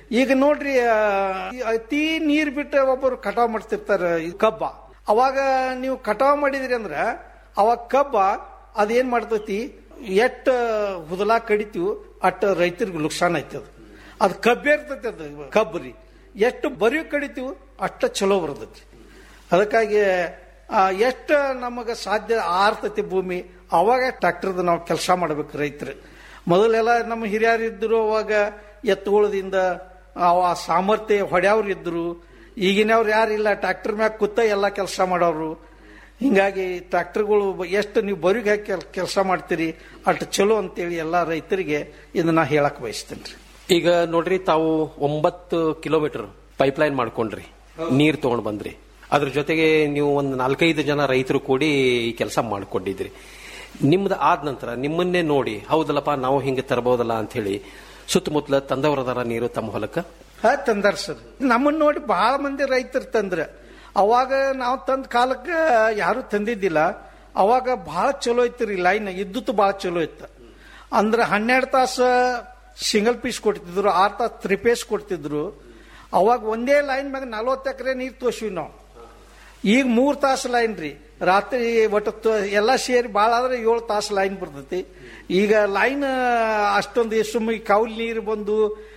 ಈಗ ನೋಡ್ರಿ ಆ, ಈ ಅತಿ ನೀರ್ ಬಿಟ್ಟು ಒಬ್ಬರು ಕಟಾವ್ ಮಾಡ್ತಿರ್ತಾರ ಈ ಕಬ್ಬ ಅವಾಗ ನೀವು ಕಟಾವ್ ಮಾಡಿದ್ರಿ ಅಂದ್ರ ಅವಾಗ ಕಬ್ಬ ಅದೇನ್ ಮಾಡ್ತೈತಿ ಎಷ್ಟ ಹುದಲ ಕಡಿತೀವಿ ಅಟ್ಟ ರೈತರಿಗೆ ನುಕ್ಸಾನ್ ಐತಿ ಅದು ಅದು ಕಬ್ಬೆ ಇರ್ತೈತಿ ಅದು ಕಬ್ಬು ರೀ ಎಷ್ಟು ಬರಿ ಕಡಿತೀವಿ ಅಷ್ಟ ಚಲೋ ಬರ್ತೈತಿ ಅದಕ್ಕಾಗಿ ಆ, ಎಷ್ಟು ನಮಗೆ ಸಾಧ್ಯ ಆರ್ತೈತಿ ಭೂಮಿ ಅವಾಗ ಟ್ರ್ಯಾಕ್ಟರ್ದು ನಾವು ಕೆಲಸ ಮಾಡ್ಬೇಕು ರೈತರು ಮೊದಲೆಲ್ಲ ನಮ್ಮ ಹಿರಿಯರು ಇದ್ರು ಅವಾಗ ಎತ್ತುಗಳದಿಂದ ಅವ ಸಾಮರ್ಥ್ಯ ಹೊಡ್ಯಾವ್ರು ಇದ್ರು ಈಗಿನವ್ರು ಯಾರಿಲ್ಲ ಟ್ರ್ಯಾಕ್ಟರ್ ಮ್ಯಾಗ ಕೂತ ಎಲ್ಲ ಕೆಲಸ ಮಾಡೋರು ಹಿಂಗಾಗಿ ಟ್ರ್ಯಾಕ್ಟರ್ಗಳು ಎಷ್ಟು ನೀವು ಬರಿಗೆ ಹಾಕಿ ಕೆಲಸ ಮಾಡ್ತೀರಿ ಅಷ್ಟು ಚಲೋ ಅಂತೇಳಿ ಎಲ್ಲ ರೈತರಿಗೆ ಇದನ್ನ ಹೇಳಕ್ ಬಯಸ್ತೇನೆ ರೀ ಈಗ ನೋಡ್ರಿ ತಾವು ಒಂಬತ್ತು ಕಿಲೋಮೀಟರ್ ಪೈಪ್ಲೈನ್ ಮಾಡ್ಕೊಂಡ್ರಿ ನೀರ್ ತಗೊಂಡ್ ಬಂದ್ರಿ ಅದ್ರ ಜೊತೆಗೆ ನೀವು ಒಂದು ನಾಲ್ಕೈದು ಜನ ರೈತರು ಕೂಡಿ ಈ ಕೆಲಸ ಮಾಡ್ಕೊಂಡಿದ್ರಿ ನಿಮ್ದು ಆದ ನಂತರ ನಿಮ್ಮನ್ನೇ ನೋಡಿ ಹೌದಲ್ಲಪ್ಪ ನಾವು ಹಿಂಗೆ ತರಬಹುದಲ್ಲ ಅಂತ ಹೇಳಿ ಸುತ್ತಮುತ್ತಲ ತಂದವರದಾರ ನೀರು ತಮ್ಮ ಹೊಲಕ್ಕ ಹಾ ತಂದಾರ ಸರ್ ನಮ್ಮನ್ನ ನೋಡಿ ಬಹಳ ಮಂದಿ ರೈತರು ತಂದ್ರ ಅವಾಗ ನಾವು ತಂದ ಕಾಲಕ್ಕೆ ಯಾರು ತಂದಿದ್ದಿಲ್ಲ ಅವಾಗ ಬಹಳ ಚಲೋ ಐತ್ರಿ ಲೈನ್ ಇದ್ದುತ್ತು ಬಹಳ ಚಲೋ ಇತ್ತು ಅಂದ್ರೆ ಹನ್ನೆರಡು ತಾಸು ಸಿಂಗಲ್ ಪೀಸ್ ಕೊಡ್ತಿದ್ರು ಆರು ತಾಸು ತ್ರೀ ಪೀಸ್ ಕೊಡ್ತಿದ್ರು ಅವಾಗ ಒಂದೇ ಲೈನ್ ಮ್ಯಾಗ ನಲ್ವತ್ತು ಎಕರೆ ನೀರು ತೋರ್ಸಿವಿ ನಾವು ಈಗ ಮೂರ್ ತಾಸು ಲೈನ್ ರೀ ರಾತ್ರಿ ಒಟ್ಟು ತ- ಎಲ್ಲ ಸೇರಿ ಭಾಳ ಆದ್ರೆ ಏಳು ತಾಸು ಲೈನ್ ಬರ್ತೈತಿ ಈಗ ಲೈನ್ ಅಷ್ಟೊಂದು ಸುಮ್ಮ ಕೌಲ್ ನೀರು ಬಂದು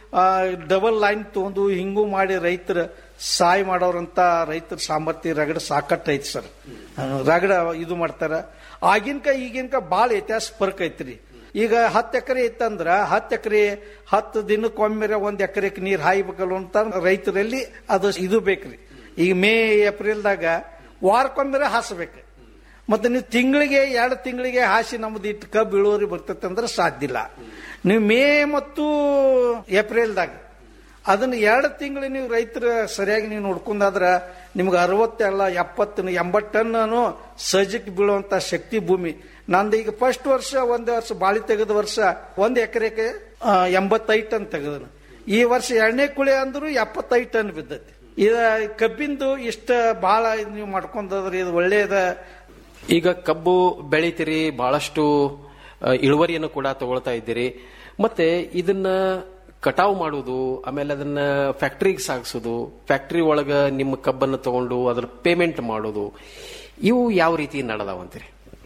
ಡಬಲ್ ಲೈನ್ ತಗೊಂಡು ಹಿಂಗೂ ಮಾಡಿ ರೈತರ ಸಹಾಯ ಮಾಡೋರಂತ ರೈತರ ಸಾಮರ್ಥ್ಯ ರಗಡ ಸಾಕಟ್ಟು ಐತಿ ಸರ್ ರಗಡ ಇದು ಮಾಡ್ತಾರ ಆಗಿನ್ಕ ಈಗಿನ್ಕ ಭಾಳ ವ್ಯತ್ಯಾಸ ಫರ್ಕ್ ಐತ್ರಿ ಈಗ ಹತ್ತು ಎಕರೆ ಇತ್ತಂದ್ರ ಹತ್ತು ಎಕರೆ ಹತ್ತು ದಿನಕ್ಕೊಮ್ಮೆ ಒಂದ್ ಎಕರೆಗೆ ನೀರ್ ಹಾಯ್ಬೇಕಲ್ಲ ಅಂತ ರೈತರಲ್ಲಿ ಅದು ಇದು ಬೇಕ್ರಿ ಈಗ ಮೇ ಏಪ್ರಿಲ್ದಾಗ ವಾರಕ್ಕೊಮ್ಮೆ ಹಾಸ್ಬೇಕು ಮತ್ತೆ ನೀವು ತಿಂಗಳಿಗೆ ಎರಡು ತಿಂಗಳಿಗೆ ಹಾಸಿ ನಮ್ದು ಇಟ್ಟು ಕಬ್ಬು ಇಳುವರಿ ಬರ್ತೈತೆ ಅಂದ್ರೆ ಸಾಧ್ಯ ಇಲ್ಲ ನೀವು ಮೇ ಮತ್ತು ಏಪ್ರಿಲ್ದಾಗ ಅದನ್ನ ಎರಡು ತಿಂಗಳು ನೀವು ರೈತರ ಸರಿಯಾಗಿ ನೀವು ನೋಡ್ಕೊಂಡಾದ್ರ ನಿಮ್ಗೆ ಅರವತ್ತೆಲ್ಲ ಎಪ್ಪತ್ತು ಎಂಬತ್ತು ಟನ್ ಸಜ್ಜಕ್ಕೆ ಬೀಳುವಂತ ಶಕ್ತಿ ಭೂಮಿ ನಂದು ಈಗ ಫಸ್ಟ್ ವರ್ಷ ಒಂದ್ ವರ್ಷ ಬಾಳಿ ತೆಗೆದ ವರ್ಷ ಒಂದ್ ಎಕರೆಗೆ ಎಂಬತ್ತೈದು ಟನ್ ತೆಗೆದನು ಈ ವರ್ಷ ಎರಡನೇ ಕುಳಿ ಅಂದ್ರು ಎಪ್ಪತ್ತೈದು ಟನ್ ಬಿದ್ದೈತಿ ಇದ ಕಬ್ಬಿಂದು ಇಷ್ಟ ಬಹಳ ನೀವು ಮಾಡ್ಕೊಂಡ್ರಿ ಇದು ಒಳ್ಳೇದ ಈಗ ಕಬ್ಬು ಬೆಳಿತೀರಿ ಬಹಳಷ್ಟು ಆ, ಇಳುವರಿಯನ್ನು ಕೂಡ ತಗೊಳ್ತಾ ಇದ್ದೀರಿ ಮತ್ತೆ ಇದನ್ನ ಕಟಾವು ಮಾಡುವುದು ಆಮೇಲೆ ಅದನ್ನ ಫ್ಯಾಕ್ಟ್ರಿಗೆ ಸಾಗಿಸೋದು ಫ್ಯಾಕ್ಟ್ರಿ ಒಳಗ ನಿಮ್ಮ ಕಬ್ಬನ್ನು ತಗೊಂಡು ಅದರ ಪೇಮೆಂಟ್ ಮಾಡೋದು ಇವು ಯಾವ ರೀತಿ ನಡೆದಾವಂತೀರಿ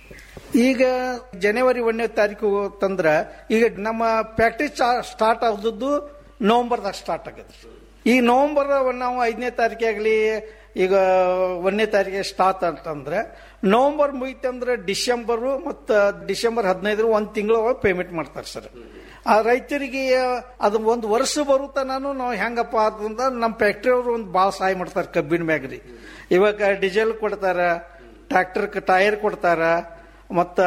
ಈಗ ಜನವರಿ ಒಂದನೇ ತಾರೀಕು ತಂದ್ರ ಈಗ ನಮ್ಮ ಫ್ಯಾಕ್ಟ್ರಿ ಸ್ಟಾರ್ಟ್ ಆದದ್ದು ನವೆಂಬರ್ದಾಗ ಸ್ಟಾರ್ಟ್ ಆಗೈತೆ ಈ ನವೆಂಬರ್ ನಾವು ಐದನೇ ತಾರೀಕಾಗ್ಲಿ ಈಗ ಒಂದನೇ ತಾರೀಕಿಗೆ ಸ್ಟಾರ್ಟ್ ಅಂತಂದ್ರೆ ನವೆಂಬರ್ ಮುಗಿತಂದ್ರೆ ಡಿಸೆಂಬರು ಮತ್ತು ಡಿಸೆಂಬರ್ ಹದಿನೈದರ ಒಂದು ತಿಂಗಳು ಪೇಮೆಂಟ್ ಮಾಡ್ತಾರೆ ಸರ್ ಆ ರೈತರಿಗೆ ಅದು ಒಂದು ವರ್ಷ ಬರುತ್ತ ನಾನು ನಾವು ಹೆಂಗಪ್ಪ ಅಂತಂದ್ರೆ ನಮ್ಮ ಫ್ಯಾಕ್ಟ್ರಿ ಅವರು ಒಂದು ಭಾಳ ಸಹಾಯ ಮಾಡ್ತಾರೆ ಕಬ್ಬಿನ ಮ್ಯಾಗ್ರಿ ಇವಾಗ ಡೀಸೆಲ್ ಕೊಡ್ತಾರ ಟ್ರ್ಯಾಕ್ಟರ್ ಟೈರ್ ಕೊಡ್ತಾರ ಮತ್ತ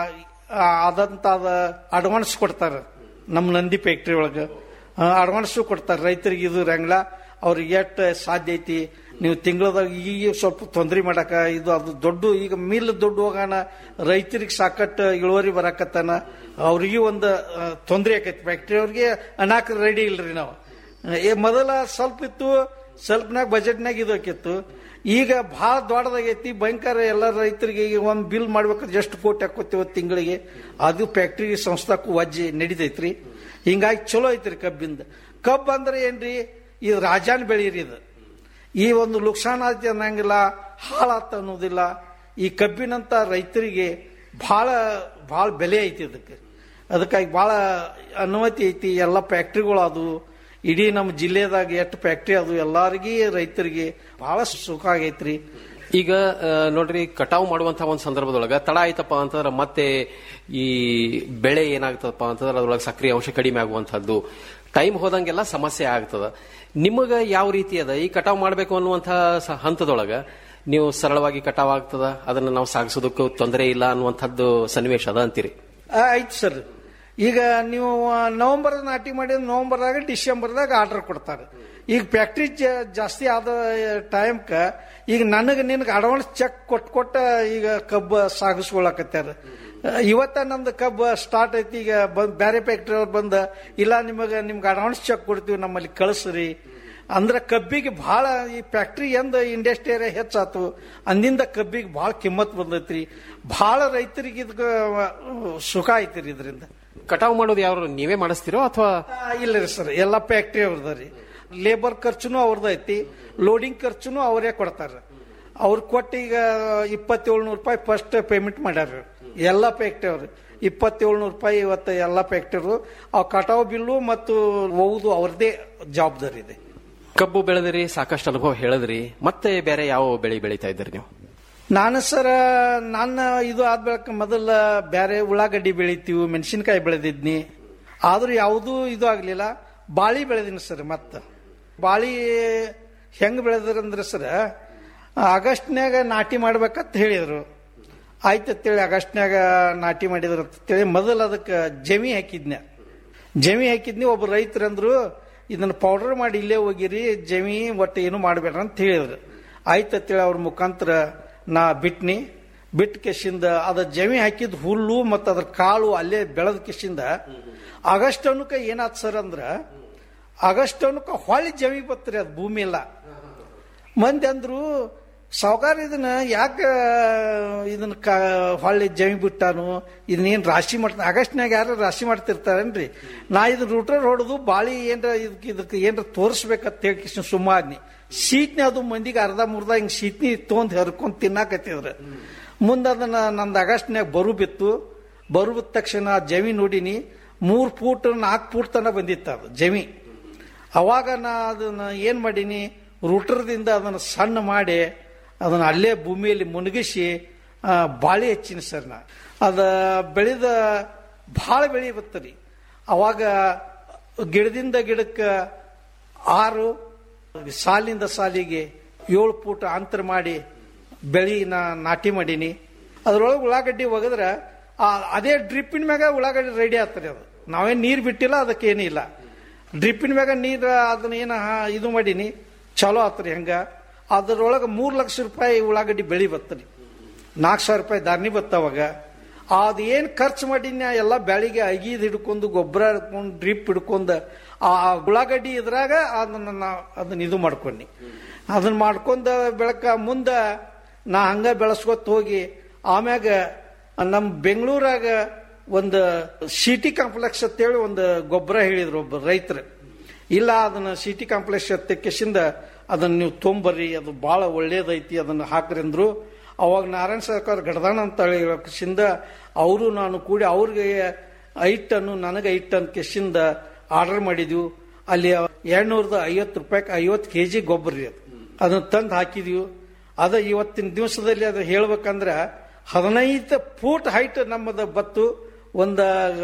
ಅದಂತ ಅಡ್ವಾನ್ಸ್ ಕೊಡ್ತಾರ ನಮ್ಮ ನಂದಿ ಫ್ಯಾಕ್ಟ್ರಿ ಒಳಗ ಅಡ್ವಾನ್ಸ್ ಕೊಡ್ತಾರ ರೈತರಿಗೆ ಇದು ರಂಗ್ಲ ಅವ್ರಿಗೆ ಎಷ್ಟು ಸಾಧ್ಯ ಐತಿ ನೀವು ತಿಂಗಳದಾಗ ಈಗ ಸ್ವಲ್ಪ ತೊಂದರೆ ಮಾಡಾಕ ಇದು ಅದು ದೊಡ್ಡ ಈಗ ಮಿಲ್ ದೊಡ್ಡ ಹೋಗಾನ ರೈತರಿಗೆ ಸಾಕಟ್ಟು ಇಳುವರಿ ಬರಾಕತ್ತಾನ ಅವ್ರಿಗೆ ಒಂದು ತೊಂದರೆ ಆಕೈತಿ ಫ್ಯಾಕ್ಟ್ರಿ ಅವ್ರಿಗೆ ಅನಾಕ ರೆಡಿ ಇಲ್ರಿ ನಾವು ಏ ಮೊದಲ ಸ್ವಲ್ಪ ಇತ್ತು ಸ್ವಲ್ಪನಾಗ ಬಜೆಟ್ನಾಗ ಇದು ಆಕಿತ್ತು ಈಗ ಬಹಳ ದೊಡ್ಡದಾಗೈತಿ ಭಯಂಕರ ಎಲ್ಲ ರೈತರಿಗೆ ಈಗ ಒಂದು ಬಿಲ್ ಮಾಡ್ಬೇಕಾದ್ರೆ ಎಷ್ಟು ಕೋಟಿ ಹಾಕೋತೀವ ತಿಂಗಳಿಗೆ ಅದು ಫ್ಯಾಕ್ಟ್ರಿ ಸಂಸ್ಥಾಕ್ಕೂ ವಜ್ಜೆ ನಡಿತೈತ್ರಿ ಹಿಂಗಾಗಿ ಚಲೋ ಐತ್ರಿ ಕಬ್ಬಿಂದ ಕಬ್ಬು ಅಂದ್ರೆ ಏನ್ರಿ ಇದು ರಾಜಾನ್ ಬೆಳೀರಿ ಇದು ಈ ಒಂದು ಲುಕ್ಸಾನ್ ಆಯ್ತು ಅನ್ನಂಗಿಲ್ಲ ಹಾಳಾತ ಅನ್ನೋದಿಲ್ಲ ಈ ಕಬ್ಬಿನಂತ ರೈತರಿಗೆ ಬಹಳ ಬಹಳ ಬೆಲೆ ಐತಿ ಅದಕ್ಕೆ ಅದಕ್ಕಾಗಿ ಬಹಳ ಅನುಮತಿ ಐತಿ ಎಲ್ಲ ಫ್ಯಾಕ್ಟ್ರಿಗಳು ಅದು ಇಡೀ ನಮ್ಮ ಜಿಲ್ಲೆದಾಗ ಎಷ್ಟು ಫ್ಯಾಕ್ಟ್ರಿ ಅದು ಎಲ್ಲಾರಿಗೆ ರೈತರಿಗೆ ಬಹಳ ಸುಖ ಆಗೈತ್ರಿ ಈಗ ಆ, ನೋಡ್ರಿ ಕಟಾವು ಮಾಡುವಂತಹ ಒಂದು ಸಂದರ್ಭದೊಳಗ ತಡ ಆಯ್ತಪ್ಪ ಅಂತಂದ್ರೆ ಮತ್ತೆ ಈ ಬೆಳೆ ಏನಾಗ್ತದಪ್ಪ ಅಂತಂದ್ರೆ ಅದ್ರೊಳಗೆ ಸಕ್ರಿಯ ಅಂಶ ಕಡಿಮೆ ಆಗುವಂತಹದ್ದು ಟೈಮ್ ಹೋದಂಗೆಲ್ಲ ಸಮಸ್ಯೆ ಆಗ್ತದ ನಿಮಗ ಯಾವ ರೀತಿ ಅದ ಈ ಕಟಾವು ಮಾಡಬೇಕು ಅನ್ನುವಂತಹ ಸ- ಹಂತದೊಳಗ ನೀವು ಸರಳವಾಗಿ ಕಟಾವ್ ಆಗ್ತದ ಅದನ್ನ ನಾವು ಸಾಗಿಸೋದಕ್ಕೂ ತೊಂದರೆ ಇಲ್ಲ ಅನ್ನುವಂಥದ್ದು ಸನ್ನಿವೇಶ ಅದ ಅಂತೀರಿ ಆ, ಆಯ್ತು ಸರ್ ಈಗ ನೀವು ನವೆಂಬರ್ ನಾಟಿ ಮಾಡಿದ ನವೆಂಬರ್ದಾಗ ಡಿಸೆಂಬರ್ದಾಗ ಆರ್ಡರ್ ಕೊಡ್ತಾರೆ ಈಗ ಫ್ಯಾಕ್ಟ್ರಿ ಜಾಸ್ತಿ ಆದ ಟೈಮ್ಕ ಈಗ ನನಗೆ ನಿನಗೆ ಅಡ್ವಾನ್ಸ್ ಚೆಕ್ ಕೊಟ್ಟು ಕೊಟ್ಟ ಈಗ ಕಬ್ಬು ಸಾಗಿಸ್ಕೊಳಕತ್ಯಾರ ಇವತ್ತ ನಮ್ದು ಕಬ್ಬು ಸ್ಟಾರ್ಟ್ ಐತಿ ಈಗ ಬಂದ್ ಬೇರೆ ಫ್ಯಾಕ್ಟ್ರಿ ಅವ್ರು ಬಂದ ಇಲ್ಲ ನಿಮಗೆ ನಿಮ್ಗೆ ಅಡ್ವಾನ್ಸ್ ಚೆಕ್ ಕೊಡ್ತೀವಿ ನಮ್ಮಲ್ಲಿ ಕಳಿಸ್ರಿ ಅಂದ್ರೆ ಕಬ್ಬಿಗೆ ಬಹಳ ಈ ಫ್ಯಾಕ್ಟ್ರಿ ಎಂದ ಇಂಡಸ್ಟ್ರಿ ಏರಿಯಾ ಹೆಚ್ಚಾತು ಅಂದಿಂದ ಕಬ್ಬಿಗೆ ಬಹಳ ಕಿಮ್ಮತ್ ಬಂದೈತ್ರಿ ಬಹಳ ರೈತರಿಗೆ ಇದಕ್ಕೆ ಸುಖ ಐತ್ರಿ ಇದರಿಂದ ಕಟಾವು ಮಾಡೋದು ಯಾರು ನೀವೇ ಮಾಡಿಸ್ತಿರೋ ಅಥವಾ ಇಲ್ಲ ರೀ ಸರ್ ಎಲ್ಲ ಫ್ಯಾಕ್ಟ್ರಿ ಅವ್ರದ ರೀ ಲೇಬರ್ ಖರ್ಚುನು ಅವ್ರದ್ದು ಐತಿ ಲೋಡಿಂಗ್ ಖರ್ಚುನು ಅವರೇ ಕೊಡ್ತಾರ ಅವ್ರು ಕೊಟ್ಟು ಈಗ ಇಪ್ಪತ್ತೇಳ್ನೂರು ರೂಪಾಯಿ ಫಸ್ಟ್ ಪೇಮೆಂಟ್ ಮಾಡ್ಯಾರ ಎಲ್ಲ ಫ್ಯಾಕ್ಟ್ರಿ ಅವ್ರು ಇಪ್ಪತ್ತೇಳ್ನೂರು ರೂಪಾಯಿ ಇವತ್ತು ಎಲ್ಲ ಫ್ಯಾಕ್ಟರು ಆ ಕಟಾವು ಬಿಲ್ಲು ಮತ್ತು ಒವುದು ಅವ್ರದೇ ಜವಾಬ್ದಾರಿ ಇದೆ ಕಬ್ಬು ಬೆಳೆದಿರಿ ಸಾಕಷ್ಟು ಅನುಭವ ಹೇಳಿದ್ರಿ ಮತ್ತೆ ಬೇರೆ ಯಾವ ಬೆಳೆ ಬೆಳೀತಾ ಇದ್ದೀರಿ ನೀವು ನಾನು ಸರ ನನ್ನ ಇದು ಆದ ಬಳಿಕ ಮೊದಲ ಬೇರೆ ಉಳ್ಳಾಗಡ್ಡಿ ಬೆಳಿತೀವಿ ಮೆಣಸಿನಕಾಯಿ ಬೆಳೆದಿದ್ನಿ ಆದ್ರೂ ಯಾವುದೂ ಇದು ಆಗ್ಲಿಲ್ಲ ಬಾಳಿ ಬೆಳೆದಿನಿ ಸರ್ ಮತ್ತ ಬಾಳಿ ಹೆಂಗ್ ಬೆಳೆದ್ರಂದ್ರೆ ಸರ್ ಆಗಸ್ಟ್ನ್ಯಾಗ ನಾಟಿ ಮಾಡ್ಬೇಕಂತ ಹೇಳಿದ್ರು ಆಯ್ತು ಅಂತೇಳಿ ಆಗಸ್ಟ್ನ್ಯಾಗ ನಾಟಿ ಮಾಡಿದ್ರು ಅಂತೇಳಿ ಮೊದಲು ಅದಕ್ಕೆ ಜಮಿ ಹಾಕಿದ್ನ್ಯ ಜಮಿ ಹಾಕಿದ್ನಿ ಒಬ್ಬ ರೈತರಂದ್ರು ಇದನ್ನ ಪೌಡರ್ ಮಾಡಿ ಇಲ್ಲೇ ಹೋಗಿರಿ ಜಮಿ ಒಟ್ಟು ಏನು ಮಾಡಬೇಡ್ರ ಅಂತ ಹೇಳಿದ್ರು ಆಯ್ತು ಅಂತೇಳಿ ಅವ್ರ ಮುಖಾಂತರ ನಾ ಬಿಟ್ನಿ ಬಿಟ್ಟು ಕೆಶಿಂದ ಅದ ಜಮಿ ಹಾಕಿದ ಹುಲ್ಲು ಮತ್ತು ಅದ್ರ ಕಾಳು ಅಲ್ಲೇ ಬೆಳೆದ ಕೆಶಿಂದ ಆಗಸ್ಟ್ ಅನ್ನಕ ಏನಾತ್ ಸರ್ ಅಂದ್ರ ಆಗಸ್ಟ್ ಅನ್ನಕ ಹೊಳ್ಳಿ ಜಮಿ ಬತ್ರಿ ಅದು ಭೂಮಿ ಎಲ್ಲ ಮಂದಿ ಅಂದ್ರು ಸಾವುಕಾರ ಇದನ್ನ ಯಾಕ ಇದನ್ನ ಕ ಹೊಳ್ಳಿ ಜಮಿ ಬಿಟ್ಟಾನು ಇದನ್ನೇನ್ ರಾಶಿ ಮಾಡ್ತಾನೆ ಆಗಸ್ಟ್ನಾಗ ಯಾರು ರಾಶಿ ಮಾಡ್ತಿರ್ತಾರೇನ್ರಿ ನಾ ಇದನ್ನ ರೂಟರ್ ಹೊಡೆದು ಬಾಳಿ ಏನ್ರ ಇದಕ್ಕೆ ಇದಕ್ಕೆ ಏನ್ರ ತೋರಿಸ್ಬೇಕಂತ ಹೇಳಿ ಕೃಷ್ಣ ಸುಮ್ಮಾದ್ನಿ ಶೀಟ್ನಿ ಅದು ಮಂದಿಗೆ ಅರ್ಧ ಮುರ್ಧ ಹಿಂಗ್ ಶೀಟ್ನಿ ತೊಗೊಂಡ್ ಹರ್ಕೊಂಡ್ ತಿನ್ನಾಕತ್ತಿದ್ರ ಮುಂದೆ ಅದನ್ನ ನಂದು ಆಗಸ್ಟ್ನ್ಯಾಗ ಬರು ಬಿತ್ತು ಬರು ಬಿದ್ದ ತಕ್ಷಣ ಆ ಜಮಿ ನೋಡಿನಿ ಮೂರ್ ಫೂಟ್ ನಾಲ್ಕು ಫೂಟ್ ತನ ಬಂದಿತ್ತು ಅದು ಜಮಿ ಅವಾಗ ನಾ ಅದನ್ನ ಏನ್ ಮಾಡೀನಿ ರೂಟರ್ದಿಂದ ಅದನ್ನ ಸಣ್ಣ ಮಾಡಿ ಅದನ್ನ ಅಲ್ಲೇ ಭೂಮಿಯಲ್ಲಿ ಮುನುಗಿಸಿ ಆ, ಬಾಳೆ ಹಚ್ಚಿನಿ ಸರ್ ನಾ ಅದ ಬೆಳೆದ ಭಾಳ ಬೆಳಿ ಬತ್ತರಿ ಅವಾಗ ಗಿಡದಿಂದ ಗಿಡಕ್ಕೆ ಆರು ಸಾಲಿಂದ ಸಾಲಿಗೆ ಏಳು ಫೂಟ್ ಅಂತರ ಮಾಡಿ ಬೆಳಿ ನಾ ನಾಟಿ ಮಾಡೀನಿ ಅದ್ರೊಳಗೆ ಉಳ್ಳಾಗಡ್ಡಿ ಒಗದ್ರ ಆ ಅದೇ ಡ್ರಿಪ್ಪಿನ ಮ್ಯಾಗ ಉಳ್ಳಾಗಡ್ಡಿ ರೆಡಿ ಆಗ್ತದೆ ಅದು ನಾವೇನ್ ನೀರ್ ಬಿಟ್ಟಿಲ್ಲ ಅದಕ್ಕೇನಿಲ್ಲ ಡ್ರಿಪ್ಪಿನ ಮ್ಯಾಗ ನೀರ್ ಅದನ್ನ ಏನ ಹಾ- ಇದು ಮಾಡೀನಿ ಚಲೋ ಆತ್ರಿ ಹಂಗ ಅದ್ರೊಳಗೆ ಮೂರ್ ಲಕ್ಷ ರೂಪಾಯಿ ಉಳ್ಳಾಗಡ್ಡಿ ಬೆಳಿ ಬತ್ತರಿ ನಾಲ್ಕು ಸಾವಿರ ರೂಪಾಯಿ ಧಾರಣಿ ಬತ್ತವಾಗ ಅದ್ ಏನ್ ಖರ್ಚು ಮಾಡೀನಿ ಎಲ್ಲ ಬೆಳಿಗ್ಗೆ ಅಗೀದ್ ಹಿಡ್ಕೊಂಡು ಗೊಬ್ಬರ ಹಿಡ್ಕೊಂಡು ಡ್ರಿಪ್ ಹಿಡ್ಕೊಂಡು ಆ ಉಳ್ಳಾಗಡ್ಡಿ ಇದ್ರಾಗ ಅದನ್ನ ನಾ ಅದನ್ನ ಇದು ಮಾಡ್ಕೊಂಡಿ ಅದನ್ನ ಮಾಡ್ಕೊಂಡ ಬೆಳಕ ಮುಂದ ನಾ ಹಂಗ ಬೆಳೆಸ್ಕೊತ ಹೋಗಿ ಆಮ್ಯಾಗ ನಮ್ಮ ಬೆಂಗಳೂರಾಗ ಒಂದು ಸಿಟಿ ಕಾಂಪ್ಲೆಕ್ಸ್ ಅಂತೇಳಿ ಒಂದು ಗೊಬ್ಬರ ಹೇಳಿದ್ರು ಒಬ್ಬ ರೈತರು ಇಲ್ಲ ಅದನ್ನ ಸಿಟಿ ಕಾಂಪ್ಲೆಕ್ಸ್ ತೆಕ್ಕಿಸಿಂದ ಅದನ್ನ ನೀವು ತೊಂಬರ್ರಿ ಅದು ಬಹಳ ಒಳ್ಳೇದೈತಿ ಅದನ್ನ ಹಾಕ್ರಿ ಅಂದ್ರು ಅವಾಗ ನಾರಾಯಣ ಸರ್ಕಾರ ಗಡದಾಣ ಅಂತ ಹೇಳಕ್ಕಿಂದ ಅವರು ನಾನು ಕೂಡಿ ಅವ್ರಿಗೆ ಐದು ಟನ್ನು ನನಗೆ ಐದು ಟನ್ ಕೆಶಿಂದ ಆರ್ಡರ್ ಮಾಡಿದ್ವು ಅಲ್ಲಿ ಎರಡ್ನೂರದ ಐವತ್ತು ರೂಪಾಯಿ ಐವತ್ತು ಕೆ ಜಿ ಗೊಬ್ಬರ ರೀ ಅದು ಅದನ್ನ ತಂದು ಹಾಕಿದ್ವಿ ಅದ ಇವತ್ತಿನ ದಿವಸದಲ್ಲಿ ಅದು ಹೇಳ್ಬೇಕಂದ್ರ ಹದಿನೈದು ಫೂಟ್ ಹೈಟ್ ನಮ್ಮದ ಬತ್ತು ಒಂದ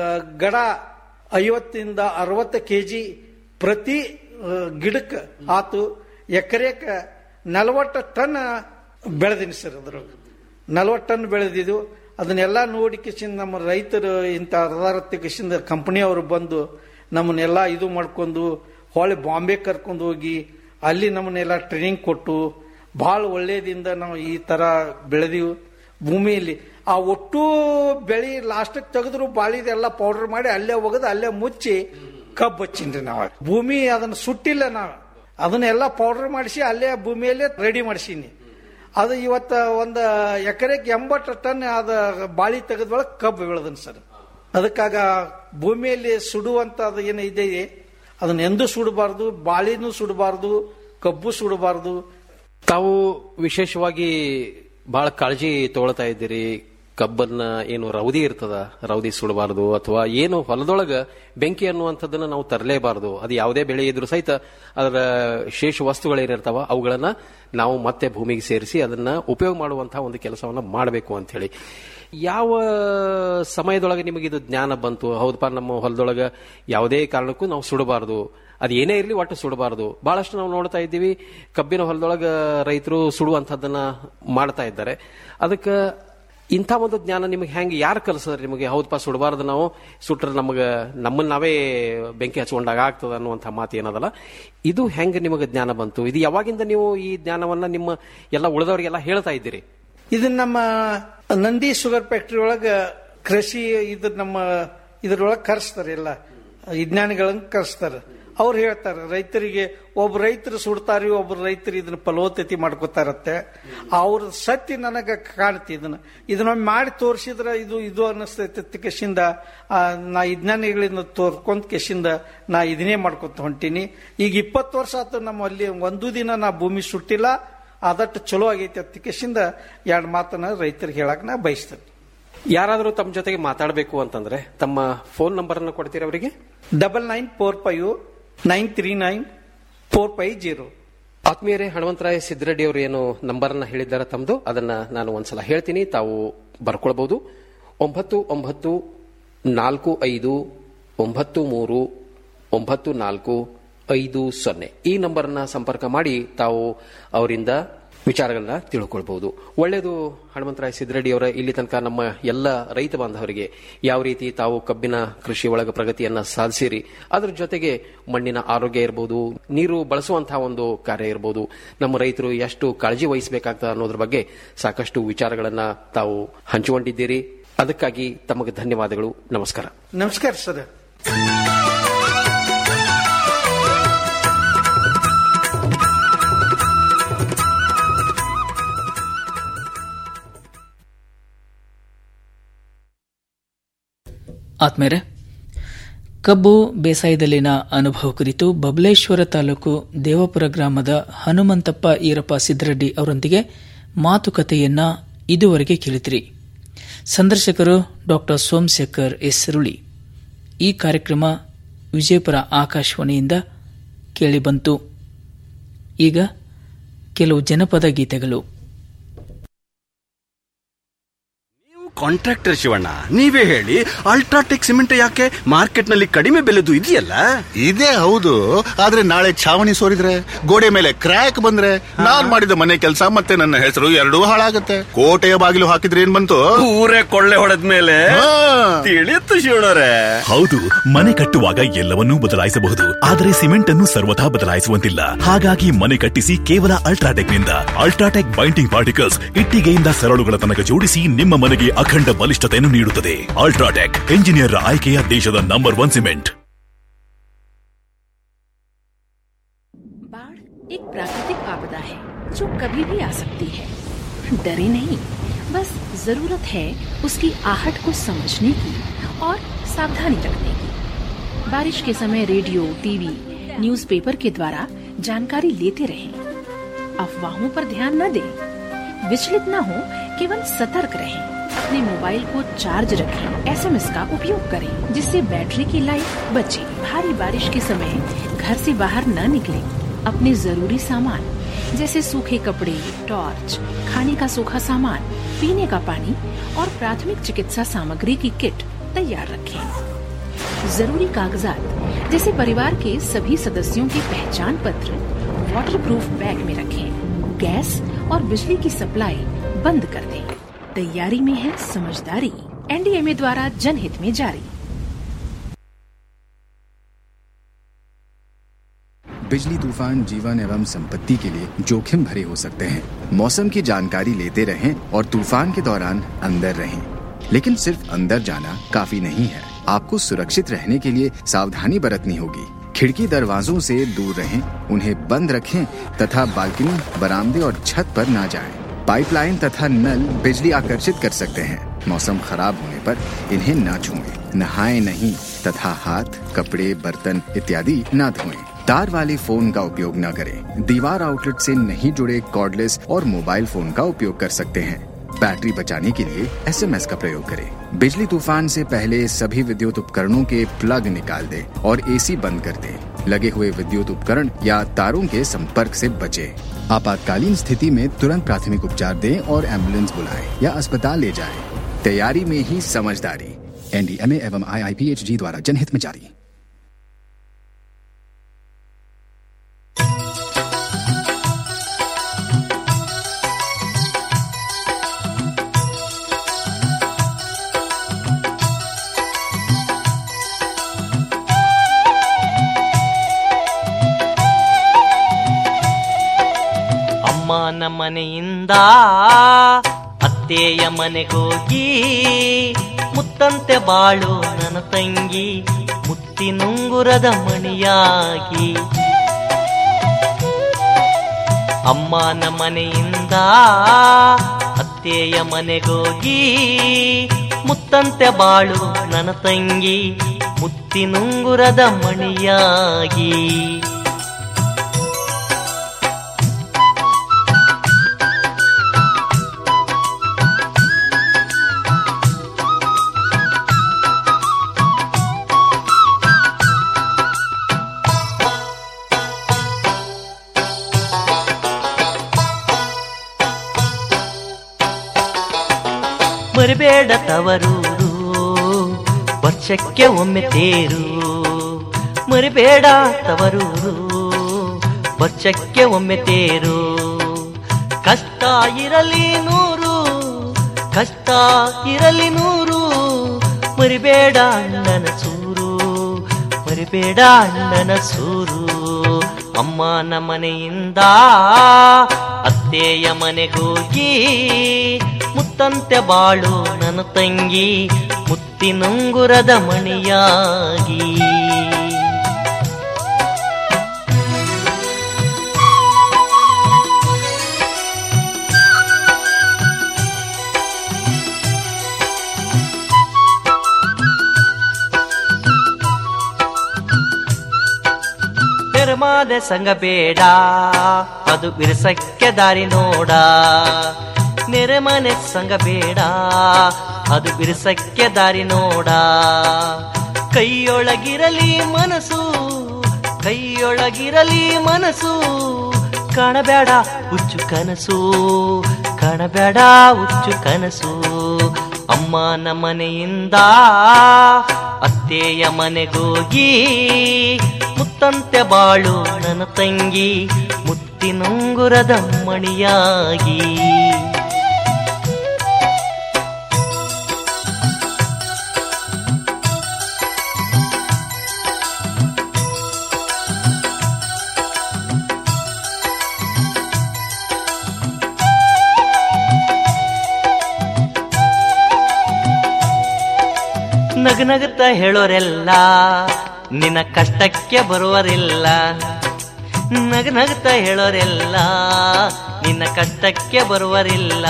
ಗಡ ಐವತ್ತಿಂದ ಅರವತ್ತು ಕೆ ಜಿ ಪ್ರತಿ ಗಿಡಕ್ಕೆ ಆತು ಎಕರೆಕ ನಲವತ್ತು ಟನ್ ಬೆಳೆದೀನಿ ಸರ್ ಅದ್ರೊಳಗೆ ನಲವತ್ತು ಟನ್ ಬೆಳೆದಿದ್ದು ಅದನ್ನೆಲ್ಲ ನೋಡಿ ಕಿಸಿಂದ ನಮ್ಮ ರೈತರು ಇಂಥ ಅರ್ಧಾರತ್ತಿ ಕಿಸಿಂದ ಕಂಪನಿಯವರು ಬಂದು ನಮ್ಮನ್ನೆಲ್ಲ ಇದು ಮಾಡ್ಕೊಂಡು ಹೊಳೆ ಬಾಂಬೆ ಕರ್ಕೊಂಡು ಹೋಗಿ ಅಲ್ಲಿ ನಮ್ಮನ್ನೆಲ್ಲ ಟ್ರೈನಿಂಗ್ ಕೊಟ್ಟು ಬಹಳ ಒಳ್ಳೇದಿಂದ ನಾವು ಈ ತರ ಬೆಳೆದೀವಿ ಭೂಮಿಯಲ್ಲಿ ಆ ಒಟ್ಟು ಬೆಳಿ ಲಾಸ್ಟಿಗೆ ತೆಗೆದ್ರು ಬಾಳಿದೆಲ್ಲ ಪೌಡರ್ ಮಾಡಿ ಅಲ್ಲೇ ಒಗದು ಅಲ್ಲೇ ಮುಚ್ಚಿ ಕಬ್ಬು ಹಚ್ಚಿನ್ರಿ ನಾವು ಭೂಮಿ ಅದನ್ನ ಸುಟ್ಟಿಲ್ಲ ನಾವು ಅದನ್ನೆಲ್ಲ ಪೌಡರ್ ಮಾಡಿಸಿ ಅಲ್ಲೇ ಭೂಮಿಯಲ್ಲೇ ರೆಡಿ ಮಾಡಿಸೀನಿ ಅದು ಇವತ್ತ ಒಂದು ಎಕರೆಗೆ ಎಂಬತ್ತು ಟನ್ ಅದ ಬಾಳಿ ತೆಗೆದೊಳಗೆ ಕಬ್ಬು ಬೆಳೆದನ್ ಸರ್ ಅದಕ್ಕಾಗ ಭೂಮಿಯಲ್ಲಿ ಸುಡುವಂತ ಅದು ಏನು ಇದೆ ಅದನ್ನ ಎಂದೂ ಸುಡಬಾರ್ದು ಬಾಳಿನೂ ಸುಡಬಾರ್ದು ಕಬ್ಬು ಸುಡಬಾರ್ದು ತಾವು ವಿಶೇಷವಾಗಿ ಬಹಳ ಕಾಳಜಿ ತಗೊಳ್ತಾ ಇದ್ದೀರಿ ಕಬ್ಬನ್ನ ಏನು ರೌದಿ ಇರ್ತದ ರೌದಿ ಸುಡಬಾರದು ಅಥವಾ ಏನು ಹೊಲದೊಳಗ ಬೆಂಕಿ ಅನ್ನುವಂಥದ್ದನ್ನ ನಾವು ತರಲೇಬಾರದು ಅದು ಯಾವುದೇ ಬೆಳೆ ಇದ್ರೂ ಸಹಿತ ಅದರ ಶೇಷ ವಸ್ತುಗಳೇನಿರ್ತಾವ ಅವುಗಳನ್ನ ನಾವು ಮತ್ತೆ ಭೂಮಿಗೆ ಸೇರಿಸಿ ಅದನ್ನ ಉಪಯೋಗ ಮಾಡುವಂತಹ ಒಂದು ಕೆಲಸವನ್ನ ಮಾಡಬೇಕು ಅಂತ ಹೇಳಿ ಯಾವ ಸಮಯದೊಳಗೆ ನಿಮಗೆ ಇದು ಜ್ಞಾನ ಬಂತು ಹೌದಪ್ಪ ನಮ್ಮ ಹೊಲದೊಳಗ ಯಾವುದೇ ಕಾರಣಕ್ಕೂ ನಾವು ಸುಡಬಾರದು ಅದು ಏನೇ ಇರಲಿ ಒಟ್ಟು ಸುಡಬಾರದು ಬಹಳಷ್ಟು ನಾವು ನೋಡ್ತಾ ಇದ್ದೀವಿ ಕಬ್ಬಿನ ಹೊಲದೊಳಗ ರೈತರು ಸುಡುವಂಥದ್ದನ್ನ ಮಾಡ್ತಾ ಇದ್ದಾರೆ ಅದಕ್ಕೆ ಇಂಥ ಒಂದು ಜ್ಞಾನ ನಿಮಗೆ ಹೆಂಗೆ ಯಾರು ಕಲಿಸಿದ್ರೆ ನಿಮಗೆ ಹೌದಪ್ಪ ಸುಡಬಾರದು ನಾವು ಸುಟ್ರೆ ನಮಗೆ ನಮ್ಮನ್ನ ನಾವೇ ಬೆಂಕಿ ಹಚ್ಕೊಂಡಾಗ ಆಗ್ತದ ಅನ್ನುವಂಥ ಮಾತು ಏನದಲ್ಲ ಇದು ಹೆಂಗೆ ನಿಮಗೆ ಜ್ಞಾನ ಬಂತು ಇದು ಯಾವಾಗಿಂದ ನೀವು ಈ ಜ್ಞಾನವನ್ನ ನಿಮ್ಮ ಎಲ್ಲ ಉಳಿದವರಿಗೆಲ್ಲ ಹೇಳ್ತಾ ಇದ್ದೀರಿ ಇದನ್ನ ನಮ್ಮ ನಂದಿ ಶುಗರ್ ಫ್ಯಾಕ್ಟರಿ ಒಳಗ ಕೃಷಿ ಇದು ನಮ್ಮ ಇದ್ರೊಳಗೆ ಕರೆಸ್ತಾರೆ ಎಲ್ಲ ವಿಜ್ಞಾನಿಗಳನ್ನ ಕರೆಸ್ತಾರೆ ಅವ್ರು ಹೇಳ್ತಾರೆ ರೈತರಿಗೆ ಒಬ್ಬ ರೈತರು ಸುಡ್ತಾರೆ ಒಬ್ಬರು ರೈತರು ಇದನ್ನ ಫಲವತ್ತತೆ ಮಾಡ್ಕೋತಾರತ್ತೆ ಅವ್ರ ಸತ್ಯ ನನಗೆ ಕಾಣ್ತಿ ಇದನ್ನ ಇದನ್ನೊಮ್ಮೆ ಮಾಡಿ ತೋರಿಸಿದ್ರೆ ಇದು ಇದು ಅನ್ನಿಸ್ತೈತೆ ಕೆಶಿಂದ ಆ, ನಾ ವಿಜ್ಞಾನಿಗಳಿಂದ ತೋರ್ಕೊಂತ ಕೆಶಿಂದ ನಾ ಇದನ್ನೇ ಮಾಡ್ಕೊತ ಹೊಂಟೀನಿ ಈಗ ಇಪ್ಪತ್ತು ವರ್ಷ ಆತು ನಮ್ಮ ಅಲ್ಲಿ ಒಂದು ದಿನ ನಾ ಭೂಮಿ ಸುಟ್ಟಿಲ್ಲ ಅದಟ್ಟು ಚಲೋ ಆಗೈತಿ ಅಂತ ಕೆಶಿಂದ ಎರಡು ಮಾತನ್ನ ರೈತರಿಗೆ ಹೇಳಕ್ ನಾ ಬಯಸ್ತೇನೆ ಯಾರಾದರೂ ತಮ್ಮ ಜೊತೆಗೆ ಮಾತಾಡಬೇಕು ಅಂತಂದ್ರೆ ತಮ್ಮ ಫೋನ್ ನಂಬರ್ ಅನ್ನು ಕೊಡ್ತೀರಾ ಅವರಿಗೆ double nine four five nine three nine four five zero ಆತ್ಮೀಯರೇ ಹನುಮಂತರಾಯ ಸಿದ್ದರೆಡ್ಡಿ ಅವರು ಏನು ನಂಬರ್ನ ಹೇಳಿದ್ದಾರೆ ತಮ್ಮದು ಅದನ್ನ ನಾನು ಒಂದ್ಸಲ ಹೇಳ್ತೀನಿ ತಾವು ಬರ್ಕೊಳ್ಬಹುದು ಒಂಬತ್ತು ಒಂಬತ್ತು ನಾಲ್ಕು ಐದು ಒಂಬತ್ತು ಮೂರು ಒಂಬತ್ತು ನಾಲ್ಕು ಐದು ಸೊನ್ನೆ ಈ ನಂಬರ್ನ ಸಂಪರ್ಕ ಮಾಡಿ ತಾವು ಅವರಿಂದ ವಿಚಾರಗಳನ್ನ ತಿಳ್ಕೊಳ್ಬಹುದು ಒಳ್ಳೆಯದು ಹನುಮಂತರಾಯ ಸಿದ್ದರೆಡ್ಡಿ ಅವರ ಇಲ್ಲಿ ತನಕ ನಮ್ಮ ಎಲ್ಲ ರೈತ ಬಾಂಧವರಿಗೆ ಯಾವ ರೀತಿ ತಾವು ಕಬ್ಬಿನ ಕೃಷಿ ಒಳಗ ಪ್ರಗತಿಯನ್ನ ಸಾಧಿಸಿರಿ ಅದರ ಜೊತೆಗೆ ಮಣ್ಣಿನ ಆರೋಗ್ಯ ಇರಬಹುದು ನೀರು ಬಳಸುವಂತಹ ಒಂದು ಕಾರ್ಯ ಇರಬಹುದು ನಮ್ಮ ರೈತರು ಎಷ್ಟು ಕಾಳಜಿ ವಹಿಸಬೇಕಾಗ್ತದೆ ಅನ್ನೋದ್ರ ಬಗ್ಗೆ ಸಾಕಷ್ಟು ವಿಚಾರಗಳನ್ನ ತಾವು ಹಂಚಿಕೊಂಡಿದ್ದೀರಿ ಅದಕ್ಕಾಗಿ ತಮಗೆ ಧನ್ಯವಾದಗಳು ನಮಸ್ಕಾರ ನಮಸ್ಕಾರ ಸರ್ ಆತ್ಮೇರೆ ಕಬ್ಬು ಬೇಸಾಯದಲ್ಲಿನ ಅನುಭವ ಕುರಿತು ಬಬಲೇಶ್ವರ ತಾಲೂಕು ದೇವಪುರ ಗ್ರಾಮದ ಹನುಮಂತಪ್ಪ ಈರಪ್ಪ ಸಿದ್ದರೆಡ್ಡಿ ಅವರೊಂದಿಗೆ ಮಾತುಕತೆಯನ್ನ ಇದುವರೆಗೆ ಕೇಳಿದಿರಿ ಸಂದರ್ಶಕರು ಡಾಕ್ಟರ್ ಸೋಮಶೇಖರ್ ಎಸ್ ಸುರುಳಿ ಈ ಕಾರ್ಯಕ್ರಮ ವಿಜಯಪುರ ಆಕಾಶವಾಣಿಯಿಂದ ಕೇಳಿಬಂತು ಈಗ ಕೆಲವು ಜನಪದ ಗೀತೆಗಳು ಕಾಂಟ್ರಾಕ್ಟರ್ ಶಿವಣ್ಣ ನೀವೇ ಹೇಳಿ ಅಲ್ಟ್ರಾಟೆಕ್ ಸಿಮೆಂಟ್ ಯಾಕೆ ಮಾರ್ಕೆಟ್ ನಲ್ಲಿ ಕಡಿಮೆ ಬೆಲೆದು ಇದೆಯಲ್ಲ ಇದೇ ಹೌದು ಆದ್ರೆ ನಾಳೆ ಛಾವಣಿ ಸೋರಿದ್ರೆ ಗೋಡೆ ಮೇಲೆ ಕ್ರ್ಯಾಕ್ ಬಂದ್ರೆ ನಾನ್ ಮಾಡಿದ ಮನೆ ಕೆಲಸ ಮತ್ತೆ ನನ್ನ ಹೆಸರು ಎರಡೂ ಹಾಳಾಗತ್ತೆ ಕೋಟೆಯ ಬಾಗಿಲು ಹಾಕಿದ್ರೆ ಏನ್ ಬಂತು ಊರೇ ಕೊಳ್ಳೆ ಹೊಡೆದ್ಮೇಲೆ ತಿಳಿತು ಶಿವಣ್ಣರೇ ಹೌದು ಮನೆ ಕಟ್ಟುವಾಗ ಎಲ್ಲವನ್ನೂ ಬದಲಾಯಿಸಬಹುದು ಆದರೆ ಸಿಮೆಂಟ್ ಅನ್ನು ಸರ್ವಥಾ ಬದಲಾಯಿಸುವಂತಿಲ್ಲ ಹಾಗಾಗಿ ಮನೆ ಕಟ್ಟಿಸಿ ಕೇವಲ ಅಲ್ಟ್ರಾಟೆಕ್ ನಿಂದ ಅಲ್ಟ್ರಾಟೆಕ್ ಬೈಂಡಿಂಗ್ ಪಾರ್ಟಿಕಲ್ಸ್ ಇಟ್ಟಿಗೆಯಿಂದ ಸರಳುಗಳ ತನಕ ಜೋಡಿಸಿ ನಿಮ್ಮ ಮನೆಗೆ ಅಖಂಡ ಬಲಿಷ್ಠತೆಯನ್ನು ನೀಡುತ್ತದೆ ಅಲ್ಟ್ರಾಟೆಕ್ ಎಂಜಿನಿಯರ್ ಆಯ್ಕೆಯ ದೇಶದ ನಂಬರ್ ಒನ್ ಸಿಮೆಂಟ್ बाढ़ एक प्राकृतिक आपदा है जो कभी भी आ सकती है डरे नहीं बस जरूरत है उसकी आहट को समझने की और सावधानी रखने की बारिश के समय रेडियो टीवी न्यूज़पेपर के द्वारा जानकारी लेते रहें अफवाहों पर ध्यान न दें विचलित न हो केवल सतर्क रहें अपने मोबाइल को चार्ज रखें एसएमएस का उपयोग करें जिससे बैटरी की लाइफ बचे भारी बारिश के समय घर से बाहर न निकलें अपने जरूरी सामान जैसे सूखे कपड़े टॉर्च खाने का सूखा सामान पीने का पानी और प्राथमिक चिकित्सा सामग्री की किट तैयार रखें जरूरी कागजात जैसे परिवार के सभी सदस्यों के पहचान पत्र वाटरप्रूफ बैग में रखें गैस और बिजली की सप्लाई बंद कर दें तैयारी में है समझदारी एनडीएमए द्वारा जनहित में जारी बिजली तूफान जीवन एवं संपत्ति के लिए जोखिम भरे हो सकते हैं मौसम की जानकारी लेते रहें और तूफान के दौरान अंदर रहें लेकिन सिर्फ अंदर जाना काफी नहीं है आपको सुरक्षित रहने के लिए सावधानी बरतनी होगी खिड़की दरवाजों से दूर रहें उन्हें बंद रखें तथा बालकनी बरामदे और छत पर ना जाएं। पाइपलाइन तथा नल बिजली आकर्षित कर सकते हैं मौसम खराब होने पर इन्हें ना छुएं नहाएं नहीं तथा हाथ कपड़े बर्तन इत्यादि ना धोएं तार वाले फोन का उपयोग न करें दीवार आउटलेट से नहीं जुड़े कॉर्डलेस और मोबाइल फोन का उपयोग कर सकते हैं बैटरी बचाने के लिए एसएमएस का प्रयोग करें बिजली तूफान से पहले सभी विद्युत उपकरणों के प्लग निकाल दें और एसी बंद कर दें लगे हुए विद्युत उपकरण या तारों के संपर्क से बचें आपातकालीन स्थिति में तुरंत प्राथमिक उपचार दें और एम्बुलेंस बुलाएं या अस्पताल ले जाएं। तैयारी में ही समझदारी एनडीएमए एवं आईआईपीएचजी द्वारा जनहित में जारी ಅಮ್ಮನ ಮನೆಯಿಂದ ಅತ್ತೆಯ ಮನೆಗೋಗಿ ಮುತ್ತಂತೆ ಬಾಳು ನನ್ನ ತಂಗಿ ಮುತ್ತ ಮುತ್ತಿನುಂಗುರದ ಮಣಿಯಾಗಿ ಅಮ್ಮನ ಮನೆಯಿಂದ ಅತ್ತೆಯ ಮನೆಗೋಗಿ ಮುತ್ತಂತೆ ಬಾಳು ನನ್ನ ತಂಗಿ ಮುತ್ತಿನುಂಗುರದ ಮಣಿಯಾಗಿ ಮರಿಬೇಡ ತವರೂರು ವರ್ಷಕ್ಕೆ ಒಮ್ಮೆ ತೇರು ಮರಿಬೇಡ ತವರೂರು ವರ್ಷಕ್ಕೆ ಒಮ್ಮೆ ತೇರು ಕಷ್ಟ ಇರಲಿ ನೂರು ಕಷ್ಟ ಇರಲಿ ನೂರು ಮರಿಬೇಡ ಅಣ್ಣನ ಸೂರು ಮರಿಬೇಡ ಅಣ್ಣನ ಸೂರು ಅಮ್ಮನ ಮನೆಯಿಂದ ಅತ್ತೆಯ ಮನೆಗೋಗಿ ಮುತ್ತಂತೆ ಬಾಳು ನನ್ನ ತಂಗಿ ಮುತ್ತಿನುಂಗುರದ ಮಣಿಯಾಗಿ ತೆರಮಾದೆ ಸಂಗ ಬೇಡ ಅದು ಬಿರ್ಸಕ್ಕೆ ದಾರಿ ನೋಡ ನೆರೆಮನೆ ಸಂಗ ಬೇಡ ಅದು ಬಿರ್ಸಕ್ಕೆ ದಾರಿ ನೋಡ ಕೈಯೊಳಗಿರಲಿ ಮನಸ್ಸು ಕೈಯೊಳಗಿರಲಿ ಮನಸ್ಸು ಕಾಣಬೇಡ ಹುಚ್ಚು ಕನಸು ಕಾಣಬೇಡ ಹುಚ್ಚು ಕನಸು ಅಮ್ಮನ ಮನೆಯಿಂದ ಅತ್ತೆಯ ಮನೆಗೋಗಿ ಮುತ್ತಂತೆ ಬಾಳು ನನ್ನ ತಂಗಿ ಮುತ್ತಿನುಂಗುರದ ಮಣಿಯಾಗಿ ನಗನಗುತ್ತ ಹೇಳೋರೆಲ್ಲ ನಿನ್ನ ಕಷ್ಟಕ್ಕೆ ಬರುವರಿಲ್ಲ ನಗನಗುತ್ತ ಹೇಳೋರೆಲ್ಲ ನಿನ್ನ ಕಷ್ಟಕ್ಕೆ ಬರುವರಿಲ್ಲ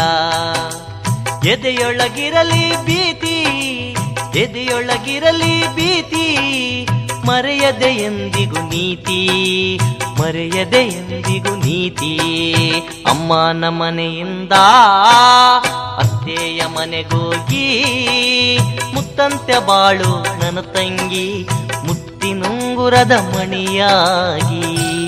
ಎದೆಯೊಳಗಿರಲಿ ಭೀತಿ ಎದೆಯೊಳಗಿರಲಿ ಭೀತಿ ಮರೆಯದೆ ಎಂದಿಗೂ ನೀತಿ ಮರೆಯದೆ ಎಂದಿಗೂ ನೀತಿ ಅಮ್ಮನ ಮನೆಯಿಂದ ಅತ್ತೆಯ ಮನೆಗೋಗಿ ಮುತ್ತಂತೆ ಬಾಳು ನನ್ನ ತಂಗಿ ಮುತ್ತಿನುಂಗುರದ ಮಣಿಯಾಗಿ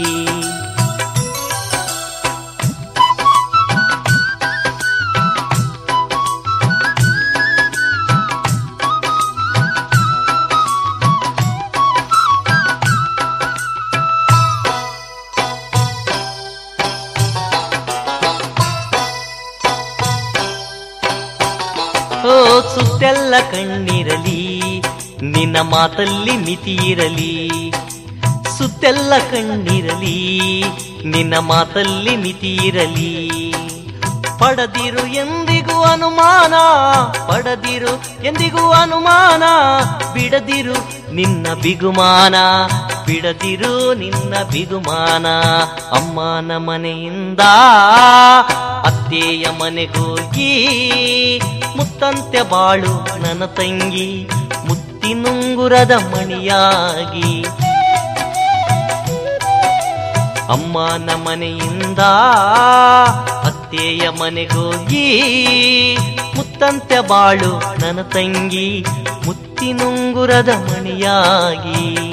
ಓ ಸುತ್ತೆಲ್ಲ ಕಣ್ಣಿರಲಿ ನಿನ್ನ ಮಾತಲ್ಲಿ ಮಿತಿ ಇರಲಿ ಸುತ್ತೆಲ್ಲ ಕಣ್ಣಿರಲಿ ನಿನ್ನ ಮಾತಲ್ಲಿ ಮಿತಿ ಇರಲಿ ಪಡದಿರು ಎಂದಿಗೂ ಅನುಮಾನ ಪಡದಿರು ಎಂದಿಗೂ ಅನುಮಾನ ಬಿಡದಿರು ನಿನ್ನ ಬಿಗುಮಾನ ಬಿಡದಿರು ನಿನ್ನ ಬಿಗುಮಾನ ಅಮ್ಮನ ಮನೆಯಿಂದ ಅತ್ತೆಯ ಮನೆಗೋಗಿ ಮುತ್ತಂತೆ ಬಾಳು ನನ್ನ ತಂಗಿ ಮುತ್ತಿನುಂಗುರದ ಮಣಿಯಾಗಿ ಅಮ್ಮನ ಮನೆಯಿಂದ ಅತ್ತೆಯ ಮನೆಗೋಗಿ ಮುತ್ತಂತೆ ಬಾಳು ನನ್ನ ತಂಗಿ ಮುತ್ತಿನುಂಗುರದ ಮಣಿಯಾಗಿ